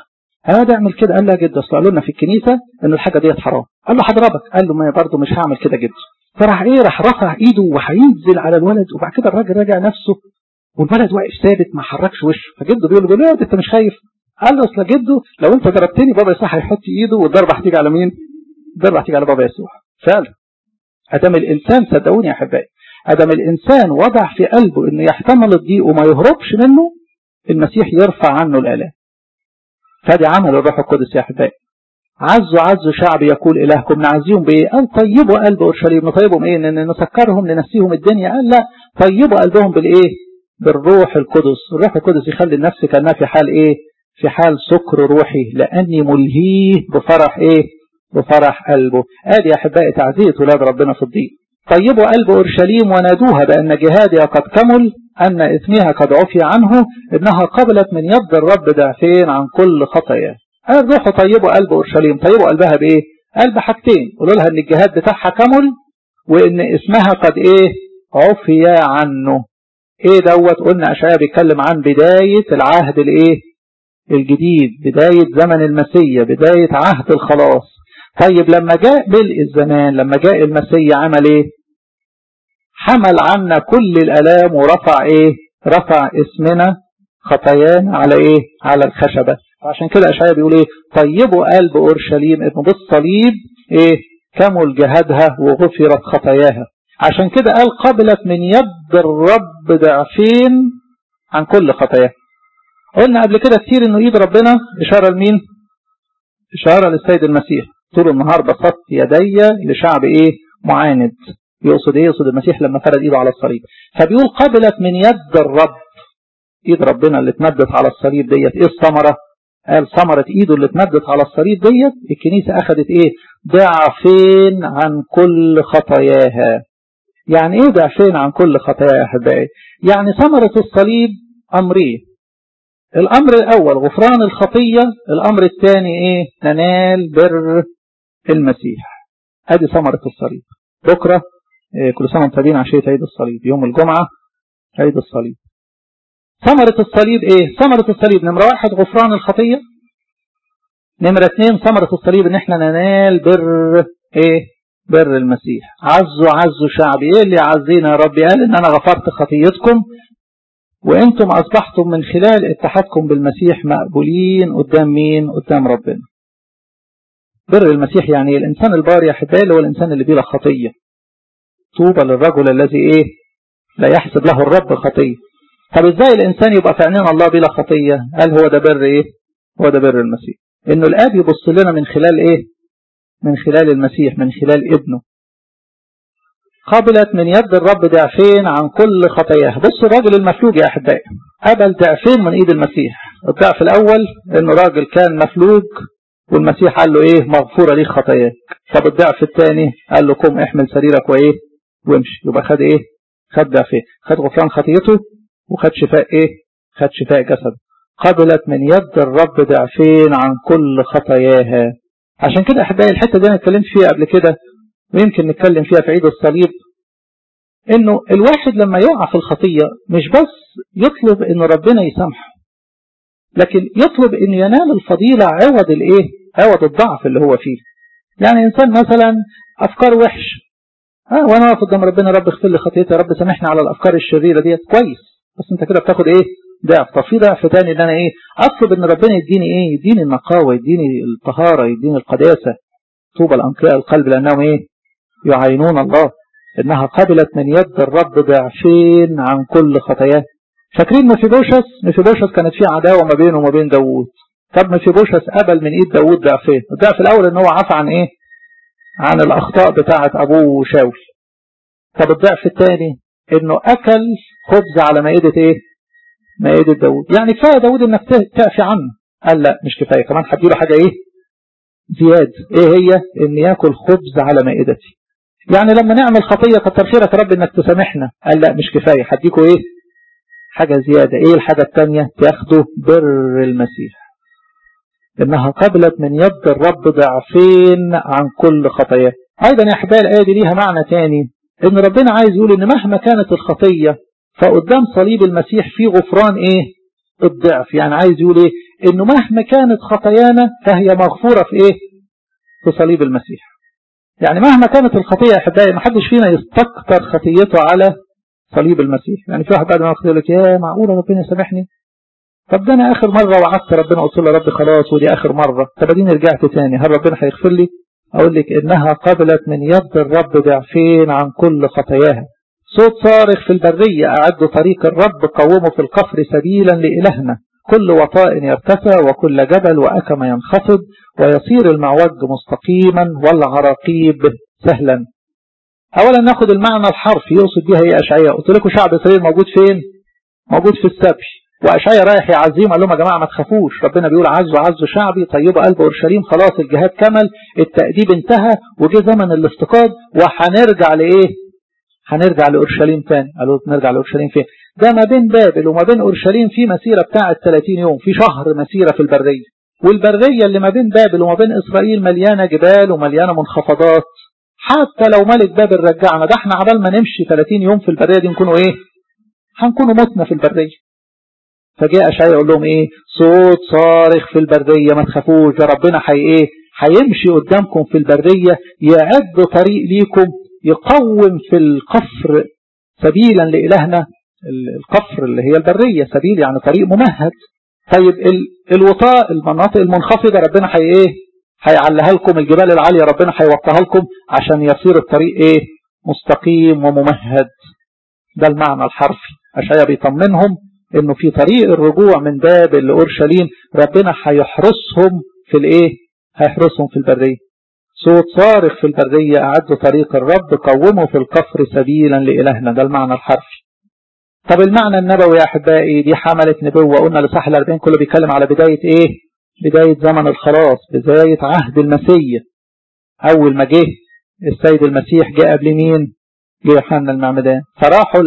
هذا اعمل كده قال له يا جد اصل قالوا لنا في الكنيسه ان الحاجه ديت حرام قال له هضربك قال له ما برضه مش هعمل كده جد فراح ايه راح رفع ايده وهينزل على الولد وبعد كده الراجل راجع نفسه والولد واقف ثابت ما حركش وشه فجده بيقول له له انت مش خايف قال له اصل جده لو انت ضربتني بابا يسوع هيحط ايده والضربه هتيجي على مين؟ الضربه هتيجي على بابا يسوع فعلا ادم الانسان صدقوني يا احبائي ادم الانسان وضع في قلبه انه يحتمل الضيق وما يهربش منه المسيح يرفع عنه الالام فدي عمل الروح القدس يا احبائي عزوا عزوا شعب يقول إلهكم نعزيهم بإيه؟ قال طيبوا قلب أورشليم نطيبهم إيه؟ إن نسكرهم ننسيهم الدنيا قال لا طيبوا قلبهم بالإيه؟ بالروح القدس الروح القدس يخلي النفس كأنها في حال إيه؟ في حال سكر روحي لأني ملهيه بفرح إيه؟ بفرح قلبه آدي يا أحبائي تعزية ولاد ربنا في الضيق طيبوا قلب أورشليم ونادوها بأن جهادها قد كمل أن إثمها قد عفي عنه إنها قبلت من يد الرب ضعفين عن كل خطاياه قال روحوا طيبوا قلب أورشليم طيبوا قلبها بإيه قلب حاجتين قولوا لها إن الجهاد بتاعها كمل وإن اسمها قد إيه عفي عنه إيه دوت قلنا أشعياء بيتكلم عن بداية العهد الإيه الجديد بداية زمن المسيح بداية عهد الخلاص طيب لما جاء ملء الزمان لما جاء المسيح عمل إيه حمل عنا كل الألام ورفع إيه رفع اسمنا خطايانا على إيه على الخشبة عشان كده أشعياء بيقول إيه طيبوا قلب أورشليم إنه بالصليب إيه كمل جهادها وغفرت خطاياها عشان كده قال قبلت من يد الرب ضعفين عن كل خطاياها قلنا قبل كده كتير إنه إيد ربنا إشارة لمين إشارة للسيد المسيح طول النهار بسطت يدي لشعب إيه معاند يقصد إيه يقصد المسيح لما فرد إيده على الصليب فبيقول قبلت من يد الرب ايد ربنا اللي اتمدت على الصليب ديت ايه الثمره قال ثمرة ايده اللي اتمدت على الصليب ديت الكنيسة اخذت ايه ضعفين عن كل خطاياها يعني ايه ضعفين عن كل خطاياها يا احبائي يعني ثمرة الصليب امرين الامر الاول غفران الخطية الامر الثاني ايه ننال بر المسيح ادي ثمرة الصليب بكرة إيه كل سنة وانتم طيبين عشية عيد الصليب يوم الجمعة عيد الصليب ثمرة الصليب ايه ثمرة الصليب نمرة واحد غفران الخطية نمرة اثنين ثمرة الصليب ان احنا ننال بر ايه بر المسيح عزوا عزوا شعبي ايه اللي عزينا يا ربي قال ان انا غفرت خطيتكم وانتم اصبحتم من خلال اتحادكم بالمسيح مقبولين قدام مين قدام ربنا بر المسيح يعني الانسان البار يا احبائي هو الانسان اللي بلا خطيه طوبى للرجل الذي ايه لا يحسب له الرب خطيه طب ازاي الانسان يبقى في عينين الله بلا خطيه قال هو ده بر ايه هو ده بر المسيح انه الاب يبص لنا من خلال ايه من خلال المسيح من خلال ابنه قبلت من يد الرب ضعفين عن كل خطاياه بصوا الراجل المفلوج يا احبائي قبل ضعفين من ايد المسيح الضعف الاول انه راجل كان مفلوج والمسيح قال له ايه مغفوره ليك خطاياك طب الضعف الثاني قال له قم احمل سريرك وايه وامشي يبقى خد ايه خد ضعفين خد غفران خطيته وخد شفاء ايه خد شفاء جسد قبلت من يد الرب ضعفين عن كل خطاياها عشان كده احبائي الحته دي انا اتكلمت فيها قبل كده ويمكن نتكلم فيها في عيد الصليب انه الواحد لما يقع في الخطيه مش بس يطلب ان ربنا يسامحه لكن يطلب ان ينال الفضيله عوض الايه عوض الضعف اللي هو فيه يعني انسان مثلا افكار وحش اه وانا واقف قدام ربنا رب اغفر لي خطيتي يا رب سامحني على الافكار الشريره ديت كويس بس انت كده بتاخد ايه ضعف طب في ضعف تاني ان انا ايه اطلب ان ربنا يديني ايه يديني النقاوه يديني الطهاره يديني القداسه طوبى الانقياء القلب لانهم ايه يعينون الله انها قبلت من يد الرب ضعفين عن كل خطاياه فاكرين مفيبوشس مفيبوشس كانت في عداوه ما بينه وما بين داوود طب مفيبوشس قبل من ايد داوود ضعفين الضعف الاول ان هو عفى عن ايه عن الاخطاء بتاعه ابوه شاول طب الضعف الثاني انه اكل خبز على مائده ايه مائده داوود يعني كفايه داوود انك تعفي عنه قال لا مش كفايه كمان هديله حاجه ايه زياد ايه هي ان ياكل خبز على مائدتي يعني لما نعمل خطيه كتر خيرك يا رب انك تسامحنا قال لا مش كفايه هديكوا ايه حاجه زياده ايه الحاجه الثانيه تاخدوا بر المسيح انها قبلت من يد الرب ضعفين عن كل خطاياه ايضا يا احبائي الايه دي ليها معنى تاني ان ربنا عايز يقول ان مهما كانت الخطيه فقدام صليب المسيح في غفران ايه الضعف يعني عايز يقول ايه انه مهما كانت خطايانا فهي مغفورة في ايه في صليب المسيح يعني مهما كانت الخطية يا احبائي ما حدش فينا يستكتر خطيته على صليب المسيح يعني في واحد بعد ما يقول لك يا معقولة ربنا يسامحني طب ده انا اخر مرة وعدت ربنا قلت له ربي خلاص ودي اخر مرة طب اديني رجعت تاني هل ربنا هيغفر لي اقول لك انها قبلت من يد الرب ضعفين عن كل خطاياها صوت صارخ في البرية أعد طريق الرب قوموا في القفر سبيلا لإلهنا كل وطاء يرتفع وكل جبل وأكم ينخفض ويصير المعوج مستقيما والعراقيب سهلا أولا ناخد المعنى الحرفي يقصد بها هي أشعية قلت لكم شعب إسرائيل موجود فين موجود في السبي وأشعية رايح يعزيهم قال لهم يا جماعة ما تخافوش ربنا بيقول عزوا عزوا شعبي طيبوا قلب أورشليم خلاص الجهاد كمل التأديب انتهى وجه زمن الافتقاد وهنرجع لإيه هنرجع لأورشليم تاني قالوا نرجع لأورشليم فين ده ما بين بابل وما بين أورشليم في مسيرة بتاعة 30 يوم في شهر مسيرة في البرية والبرية اللي ما بين بابل وما بين إسرائيل مليانة جبال ومليانة منخفضات حتى لو ملك بابل رجعنا ده احنا عبال ما نمشي 30 يوم في البرية دي نكونوا ايه هنكونوا متنا في البرية فجاء أشعيا يقول لهم ايه صوت صارخ في البرية ما تخافوش ده ربنا حي ايه هيمشي قدامكم في البرية يعد طريق ليكم يقوم في القفر سبيلا لإلهنا القفر اللي هي البرية سبيل يعني طريق ممهد طيب الوطاء المناطق المنخفضة ربنا حي ايه هيعلها لكم الجبال العالية ربنا هيوطيها لكم عشان يصير الطريق ايه مستقيم وممهد ده المعنى الحرفي عشان بيطمنهم انه في طريق الرجوع من بابل لأورشليم ربنا هيحرسهم في الايه هيحرسهم في البرية صوت صارخ في البرية أعد طريق الرب قوموا في الكفر سبيلا لإلهنا ده المعنى الحرفي طب المعنى النبوي يا أحبائي دي حملت نبوة قلنا لصح الأربعين كله بيتكلم على بداية إيه بداية زمن الخلاص بداية عهد المسيح أول ما جه السيد المسيح جاء قبل مين جه يوحنا المعمدان فراحوا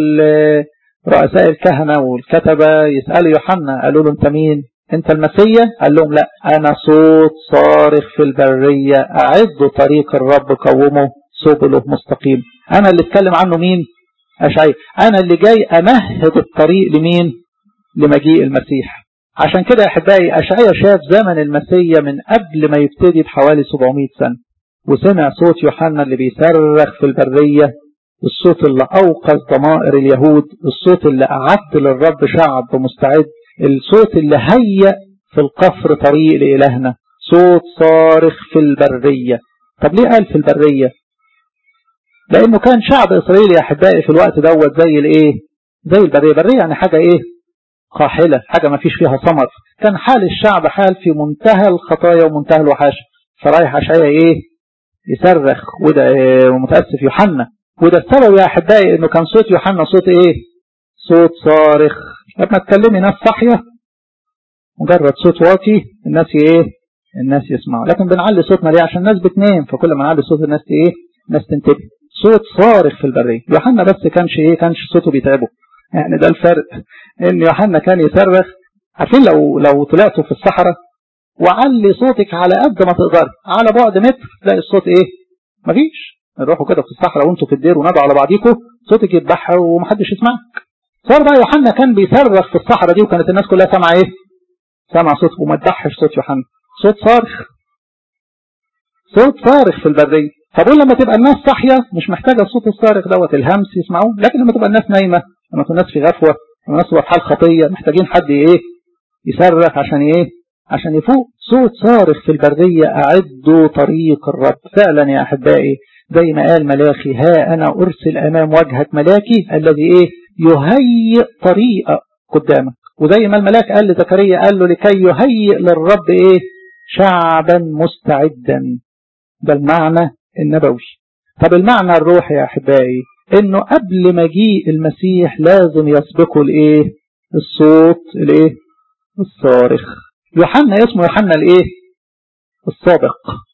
رؤساء الكهنة والكتبة يسألوا يوحنا قالوا له أنت مين انت المسيا قال لهم لا انا صوت صارخ في البرية اعد طريق الرب قومه سبله مستقيم انا اللي اتكلم عنه مين اشعيا انا اللي جاي امهد الطريق لمين لمجيء المسيح عشان كده يا احبائي اشعيا شاف زمن المسيا من قبل ما يبتدي بحوالي 700 سنة وسمع صوت يوحنا اللي بيصرخ في البرية الصوت اللي اوقظ ضمائر اليهود الصوت اللي اعد للرب شعب مستعد الصوت اللي هيأ في القفر طريق لإلهنا صوت صارخ في البرية طب ليه قال في البرية لأنه كان شعب إسرائيل يا أحبائي في الوقت دوت زي الإيه زي البرية برية يعني حاجة إيه قاحلة حاجة ما فيش فيها ثمر كان حال الشعب حال في منتهى الخطايا ومنتهى الوحاشة فرايح أشعيا إيه يصرخ وده إيه ومتأسف يوحنا وده السبب يا أحبائي إنه كان صوت يوحنا صوت إيه صوت صارخ لما تكلمي ناس صاحية مجرد صوت واطي الناس ايه الناس يسمعوا لكن بنعلي صوتنا ليه عشان الناس بتنام فكل ما نعلي صوت الناس ايه الناس تنتبه صوت صارخ في البرية يوحنا بس كانش ايه كانش صوته بيتعبه يعني ده الفرق ان يوحنا كان يصرخ عارفين لو لو طلعتوا في الصحراء وعلي صوتك على قد ما تقدر على بعد متر تلاقي الصوت ايه مفيش نروحوا كده في الصحراء وانتوا في الدير ونادوا على بعضيكم صوتك يتبحر ومحدش يسمعك صار بقى يوحنا كان بيصرخ في الصحراء دي وكانت الناس كلها سامعه ايه سامع صوت وما تضحش صوت يوحنا صوت صارخ صوت صارخ في البريه فبقول لما تبقى الناس صاحيه مش محتاجه الصوت الصارخ دوت الهمس يسمعوه لكن لما تبقى الناس نايمه لما تكون الناس في غفوه لما الناس تبقى في حال خطيه محتاجين حد ايه يصرخ عشان ايه عشان يفوق صوت صارخ في البريه اعدوا طريق الرب فعلا يا احبائي زي ما قال ملاخي ها انا ارسل امام وجهك ملاكي الذي ايه يهيئ طريقة قدامك وزي ما الملاك قال لزكريا قال له لكي يهيئ للرب ايه شعبا مستعدا ده المعنى النبوي طب المعنى الروحي يا احبائي انه قبل مجيء المسيح لازم يسبقه الايه الصوت الايه الصارخ يوحنا اسمه يوحنا الايه السابق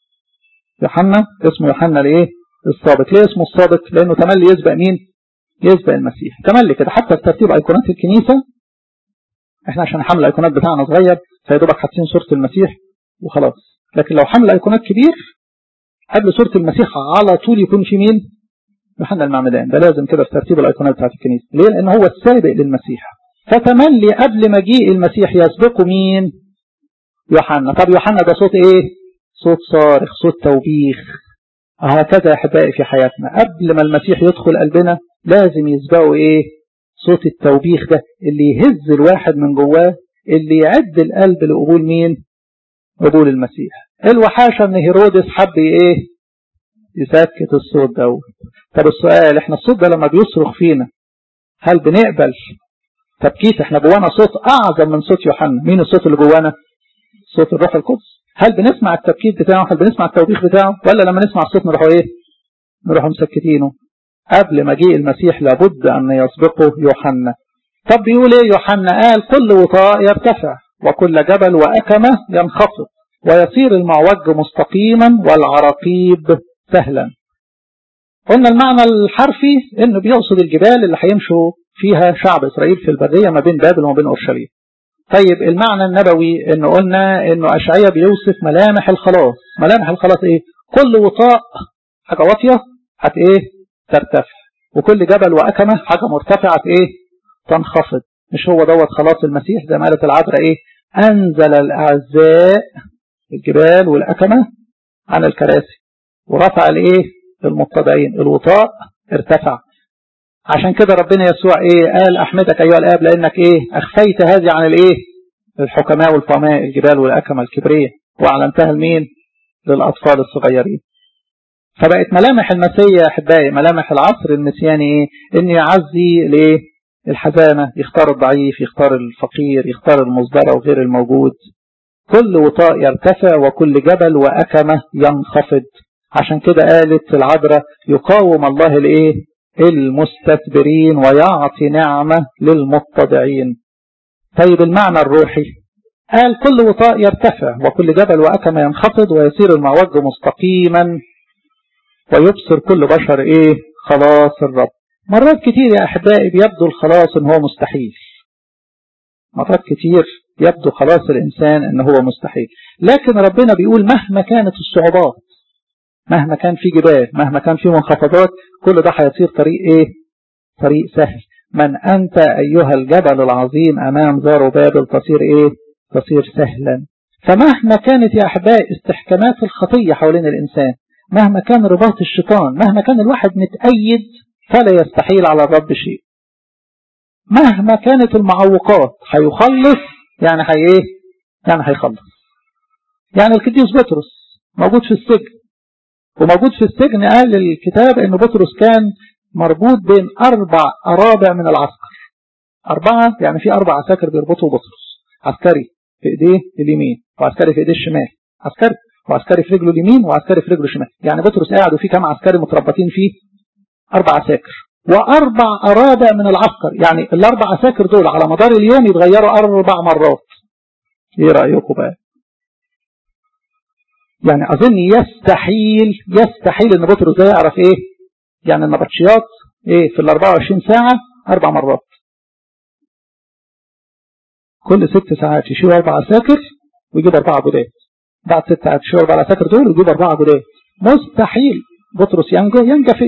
يوحنا اسمه يوحنا الايه السابق ليه اسمه السابق لانه تملي يسبق مين يسبق المسيح تملي كده حتى في ترتيب ايقونات الكنيسه احنا عشان حمل الايقونات بتاعنا صغير فيدوبك حاطين صوره المسيح وخلاص لكن لو حمل ايقونات كبير قبل صوره المسيح على طول يكون في مين يوحنا المعمدان ده لازم كده في ترتيب الايقونات بتاعت الكنيسه ليه لان هو السابق للمسيح فتملي قبل مجيء المسيح يسبقه مين يوحنا طب يوحنا ده صوت ايه صوت صارخ صوت توبيخ هكذا يا احبائي في حياتنا قبل ما المسيح يدخل قلبنا لازم يسبقه ايه صوت التوبيخ ده اللي يهز الواحد من جواه اللي يعد القلب لقبول مين قبول المسيح الوحاشة ان هيرودس حب ايه يسكت الصوت دوت طب السؤال احنا الصوت ده لما بيصرخ فينا هل بنقبل تبكيت احنا جوانا صوت اعظم من صوت يوحنا مين الصوت اللي جوانا صوت الروح القدس هل بنسمع التبكيت بتاعه هل بنسمع التوبيخ بتاعه ولا لما نسمع الصوت نروح ايه نروح مسكتينه قبل مجيء المسيح لابد ان يسبقه يوحنا طب بيقول ايه يوحنا قال كل وطاء يرتفع وكل جبل وأكمة ينخفض ويصير المعوج مستقيما والعراقيب سهلا قلنا المعنى الحرفي انه بيقصد الجبال اللي هيمشوا فيها شعب اسرائيل في البريه ما بين بابل وما بين اورشليم طيب المعنى النبوي انه قلنا انه اشعياء بيوصف ملامح الخلاص ملامح الخلاص ايه كل وطاء حاجه واطيه هت ايه ترتفع وكل جبل واكمه حاجه مرتفعه ايه تنخفض مش هو دوت خلاص المسيح زي ما قالت العذراء ايه انزل الاعزاء الجبال والاكمه عن الكراسي ورفع الايه المتضعين الوطاء ارتفع عشان كده ربنا يسوع ايه قال احمدك ايها الاب لانك ايه اخفيت هذه عن الايه الحكماء والفماء الجبال والاكمه الكبريه واعلنتها لمين للاطفال الصغيرين فبقت ملامح المسيح يا احبائي ملامح العصر المسياني ايه ان يعزي الايه الحزانه يختار الضعيف يختار الفقير يختار المصدر وغير الموجود كل وطاء يرتفع وكل جبل واكمه ينخفض عشان كده قالت العذراء يقاوم الله الايه المستكبرين ويعطي نعمة للمتضعين طيب المعنى الروحي قال كل وطاء يرتفع وكل جبل وأكم ينخفض ويصير المعوج مستقيما ويبصر كل بشر ايه خلاص الرب مرات كتير يا أحبائي بيبدو الخلاص ان هو مستحيل مرات كتير يبدو خلاص الإنسان ان هو مستحيل لكن ربنا بيقول مهما كانت الصعوبات مهما كان في جبال مهما كان في منخفضات كل ده هيصير طريق ايه طريق سهل من انت ايها الجبل العظيم امام زار بابل تصير ايه تصير سهلا فمهما كانت يا احبائي استحكامات الخطيه حوالين الانسان مهما كان رباط الشيطان مهما كان الواحد متأيد فلا يستحيل على الرب شيء مهما كانت المعوقات هيخلص يعني هي ايه يعني هيخلص يعني القديس بطرس موجود في السجن وموجود في السجن قال الكتاب ان بطرس كان مربوط بين اربع ارابع من العسكر اربعه يعني في اربع عساكر بيربطوا بطرس عسكري في ايديه اليمين وعسكري في ايديه الشمال عسكري وعسكري في رجله اليمين وعسكري في رجله الشمال يعني بطرس قاعد وفي كام عسكري متربطين فيه اربع عساكر واربع ارابع من العسكر يعني الاربع عساكر دول على مدار اليوم يتغيروا اربع مرات ايه رايكم بقى يعني أظن يستحيل يستحيل إن بطرس ده يعرف إيه يعني النبطشيات إيه في ال 24 ساعة أربع مرات كل ست ساعات يشيل أربع عساكر ويجيب أربعة جداد بعد ست ساعات يشيل أربع عساكر دول ويجيب أربعة جداد مستحيل بطرس ينجو ينجى فين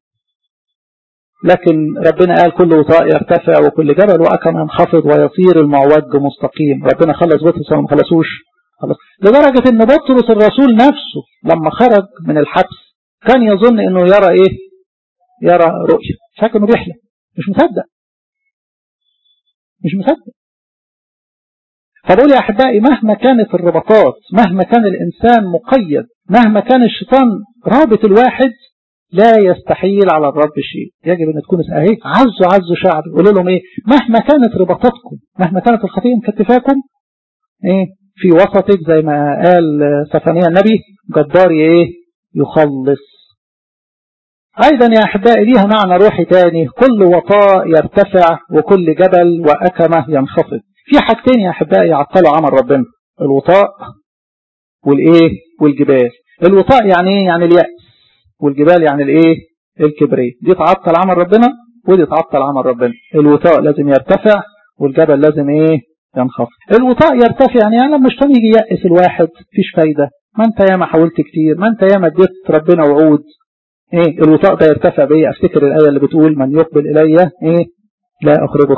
لكن ربنا قال كل وطاء يرتفع وكل جبل وأكم ينخفض ويصير المعوج مستقيم ربنا خلص بطرس ولا ما خلصوش خلاص لدرجة ان بطرس الرسول نفسه لما خرج من الحبس كان يظن انه يرى ايه يرى رؤية فاكر انه بيحلم مش مصدق مش مصدق فبقول يا احبائي مهما كانت الرباطات مهما كان الانسان مقيد مهما كان الشيطان رابط الواحد لا يستحيل على الرب شيء يجب ان تكون اهي عزوا عزوا شعبي قولوا لهم ايه مهما كانت رباطاتكم مهما كانت الخطيه مكتفاكم ايه في وسطك زي ما قال سفنيا النبي جباري ايه يخلص ايضا يا احبائي ليها معنى روحي تاني كل وطاء يرتفع وكل جبل واكمه ينخفض في حاجتين يا احبائي يعطلوا عمل ربنا الوطاء والايه والجبال الوطاء يعني ايه يعني اليأس والجبال يعني الايه الكبرياء دي تعطل عمل ربنا ودي تعطل عمل ربنا الوطاء لازم يرتفع والجبل لازم ايه ينخفض الوطاء يرتفع يعني, يعني لما الشيطان يجي يأس الواحد مفيش فايدة ما انت ياما حاولت كتير ما انت ياما اديت ربنا وعود ايه الوطاء ده يرتفع بايه افتكر الآية اللي بتقول من يقبل إلي ايه لا أخرجه خارج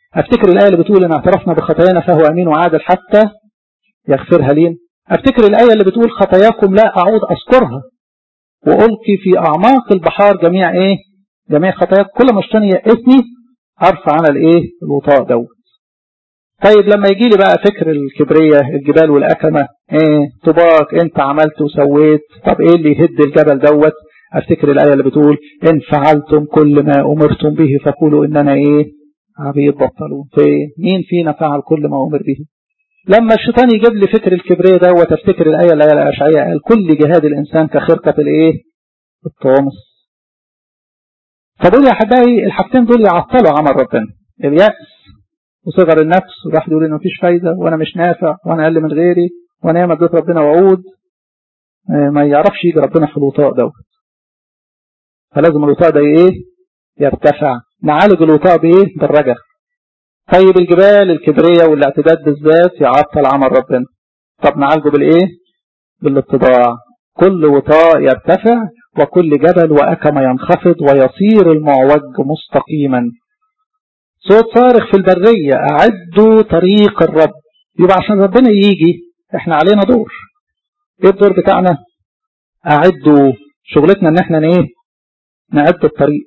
افتكر الآية اللي بتقول ان اعترفنا بخطايانا فهو امين وعادل حتى يغفرها لين افتكر الآية اللي بتقول خطاياكم لا اعود اذكرها والقي في اعماق البحار جميع ايه جميع خطاياك كل ما اشتني يأسني ارفع انا الايه الوطاء دوت طيب لما يجي لي بقى فكر الكبرية الجبال والأكمة ايه طباق انت عملت وسويت طب ايه اللي يهد الجبل دوت افتكر الآية اللي بتقول ان فعلتم كل ما امرتم به فقولوا اننا ايه عبيد بطلون في مين فينا فعل كل ما امر به لما الشيطان يجيب لي فكر الكبرية دوت افتكر الآية اللي قالها اشعياء قال كل جهاد الانسان كخرقة الايه الطامس فدول يا احبائي الحاجتين دول يعطلوا عمل ربنا اليأس وصغر النفس والواحد يقول انه مفيش فايدة وانا مش نافع وانا اقل من غيري وانا ياما اديت ربنا وعود ما يعرفش يجي ربنا في الوطاء دوت فلازم الوطاء ده ايه يرتفع نعالج الوطاء بايه بالرجع طيب الجبال الكبرية والاعتداد بالذات يعطل عمل ربنا طب نعالجه بالايه بالاتضاع كل وطاء يرتفع وكل جبل وأكم ينخفض ويصير المعوج مستقيما صوت صارخ في البرية أعدوا طريق الرب يبقى عشان ربنا يجي احنا علينا دور ايه الدور بتاعنا أعدوا شغلتنا ان احنا ايه نعد الطريق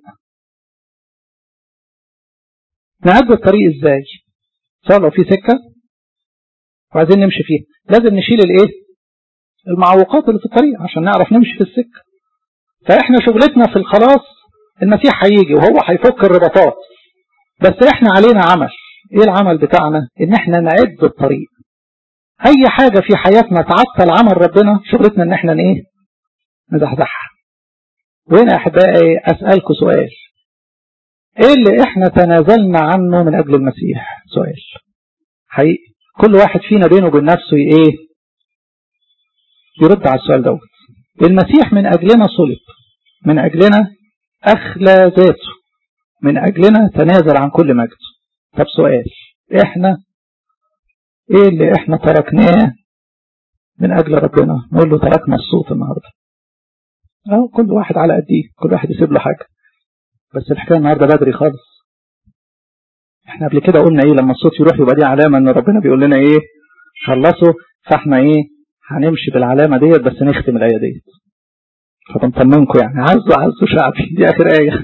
نعد الطريق ازاي سواء لو في سكة وعايزين نمشي فيها لازم نشيل الايه المعوقات اللي في الطريق عشان نعرف نمشي في السكة فاحنا شغلتنا في الخلاص المسيح هيجي وهو هيفك الرباطات بس احنا علينا عمل ايه العمل بتاعنا ان احنا نعد الطريق اي حاجة في حياتنا تعطل عمل ربنا شغلتنا ان احنا ايه نزحزحها وهنا يا احبائي اسألكم سؤال ايه اللي احنا تنازلنا عنه من اجل المسيح سؤال حقيقي كل واحد فينا بينه وبين نفسه ايه يرد على السؤال دوت المسيح من اجلنا صلب من اجلنا اخلى ذاته من اجلنا تنازل عن كل مجد طب سؤال احنا ايه اللي احنا تركناه من اجل ربنا نقول له تركنا الصوت النهارده اه كل واحد على قديه كل واحد يسيب له حاجه بس الحكايه النهارده بدري خالص احنا قبل كده قلنا ايه لما الصوت يروح يبقى دي علامه ان ربنا بيقول لنا ايه خلصوا فاحنا ايه هنمشي بالعلامه ديت بس نختم الايه ديت فبنطمنكم يعني عزوا عزوا شعبي دي اخر ايه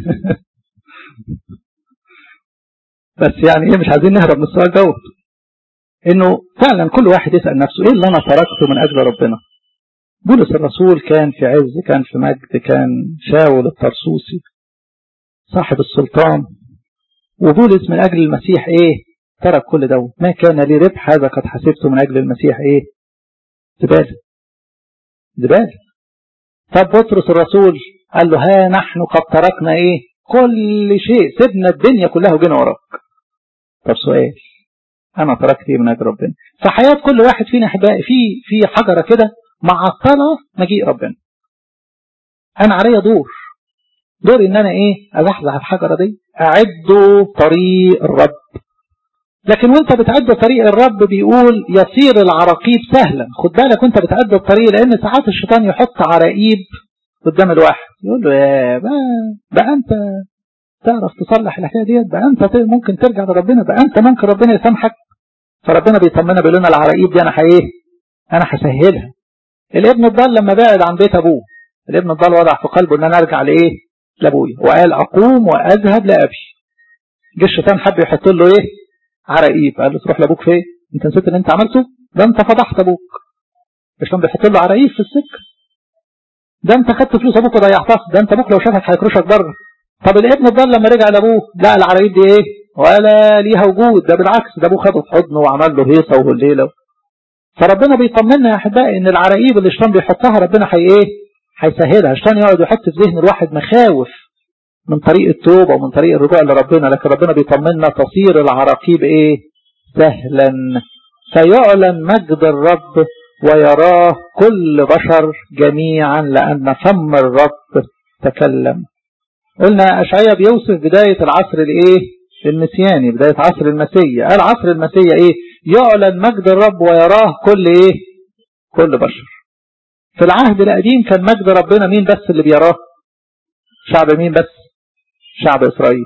بس يعني ايه مش عايزين نهرب من السؤال دوت انه فعلا كل واحد يسال نفسه ايه اللي انا تركته من اجل ربنا بولس الرسول كان في عز كان في مجد كان شاول الطرسوسي صاحب السلطان وبولس من أجل المسيح إيه ترك كل ده ما كان لي ربح هذا قد حسبته من أجل المسيح إيه زبالة زبالة طب بطرس الرسول قال له ها نحن قد تركنا إيه كل شيء سيبنا الدنيا كلها وجينا وراك طب سؤال أنا تركت إيه من أجل ربنا فحياة كل واحد فينا أحبائي في في حجرة كده معطلة مجيء ربنا أنا عليا دور دور ان انا ايه ازحزح الحجره دي اعدوا طريق الرب لكن وانت بتعد طريق الرب بيقول يصير العراقيب سهلا خد بالك وانت بتعد الطريق لان ساعات الشيطان يحط عراقيب قدام الواحد يقول له يا بقى, بقى انت تعرف تصلح الحكايه ديت بقى انت ممكن ترجع لربنا بقى انت ممكن ربنا يسامحك فربنا بيطمنا بيقول لنا العراقيب دي انا ايه انا هسهلها الابن الضال لما بعد عن بيت ابوه الابن الضال وضع في قلبه ان انا ارجع لايه لابويا وقال اقوم واذهب لابي جه الشيطان حب يحط له ايه عراقيب قال له تروح لابوك فين انت نسيت اللي انت عملته ده انت فضحت ابوك الشيطان بيحط له عراقيب في السكه ده انت خدت فلوس ابوك وضيعتها ده انت ابوك لو شافك هيكرشك بره طب الابن الضال لما رجع لابوه لا العراقيب دي ايه ولا ليها وجود ده بالعكس ده ابوه خده في حضنه وعمل له هيصه وهليله فربنا بيطمنا يا احبائي ان العراقيب اللي الشيطان بيحطها ربنا هي ايه هيسهلها الشيطان يقعد يحط في ذهن الواحد مخاوف من طريق التوبة ومن طريق الرجوع لربنا لكن ربنا بيطمنا تصير العراقيب ايه سهلا فيعلن مجد الرب ويراه كل بشر جميعا لأن فم الرب تكلم قلنا أشعيا بيوصف بداية العصر الايه المسياني بداية عصر المسيا قال عصر المسيا ايه يعلن مجد الرب ويراه كل ايه كل بشر في العهد القديم كان مجد ربنا مين بس اللي بيراه شعب مين بس شعب إسرائيل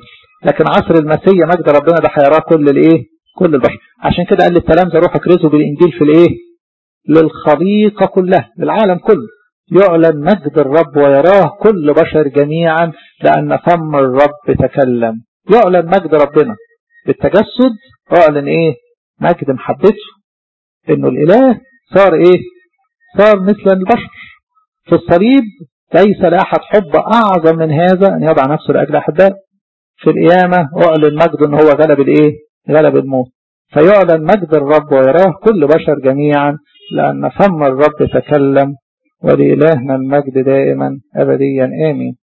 لكن عصر المسيح مجد ربنا ده هيراه كل الايه كل البشر عشان كده قال للتلامذة روحوا اكرزوا بالانجيل في الايه للخليقة كلها للعالم كله يعلن مجد الرب ويراه كل بشر جميعا لأن فم الرب تكلم يعلن مجد ربنا بالتجسد اعلن ايه مجد محبته انه الاله صار ايه صار مثل البشر في الصليب ليس لأحد حب أعظم من هذا أن يضع نفسه لأجل أحبائه في القيامة أعلن مجد أن هو غلب الإيه غلب الموت فيعلن مجد الرب ويراه كل بشر جميعا لأن فم الرب تكلم ولإلهنا المجد دائما أبديا آمين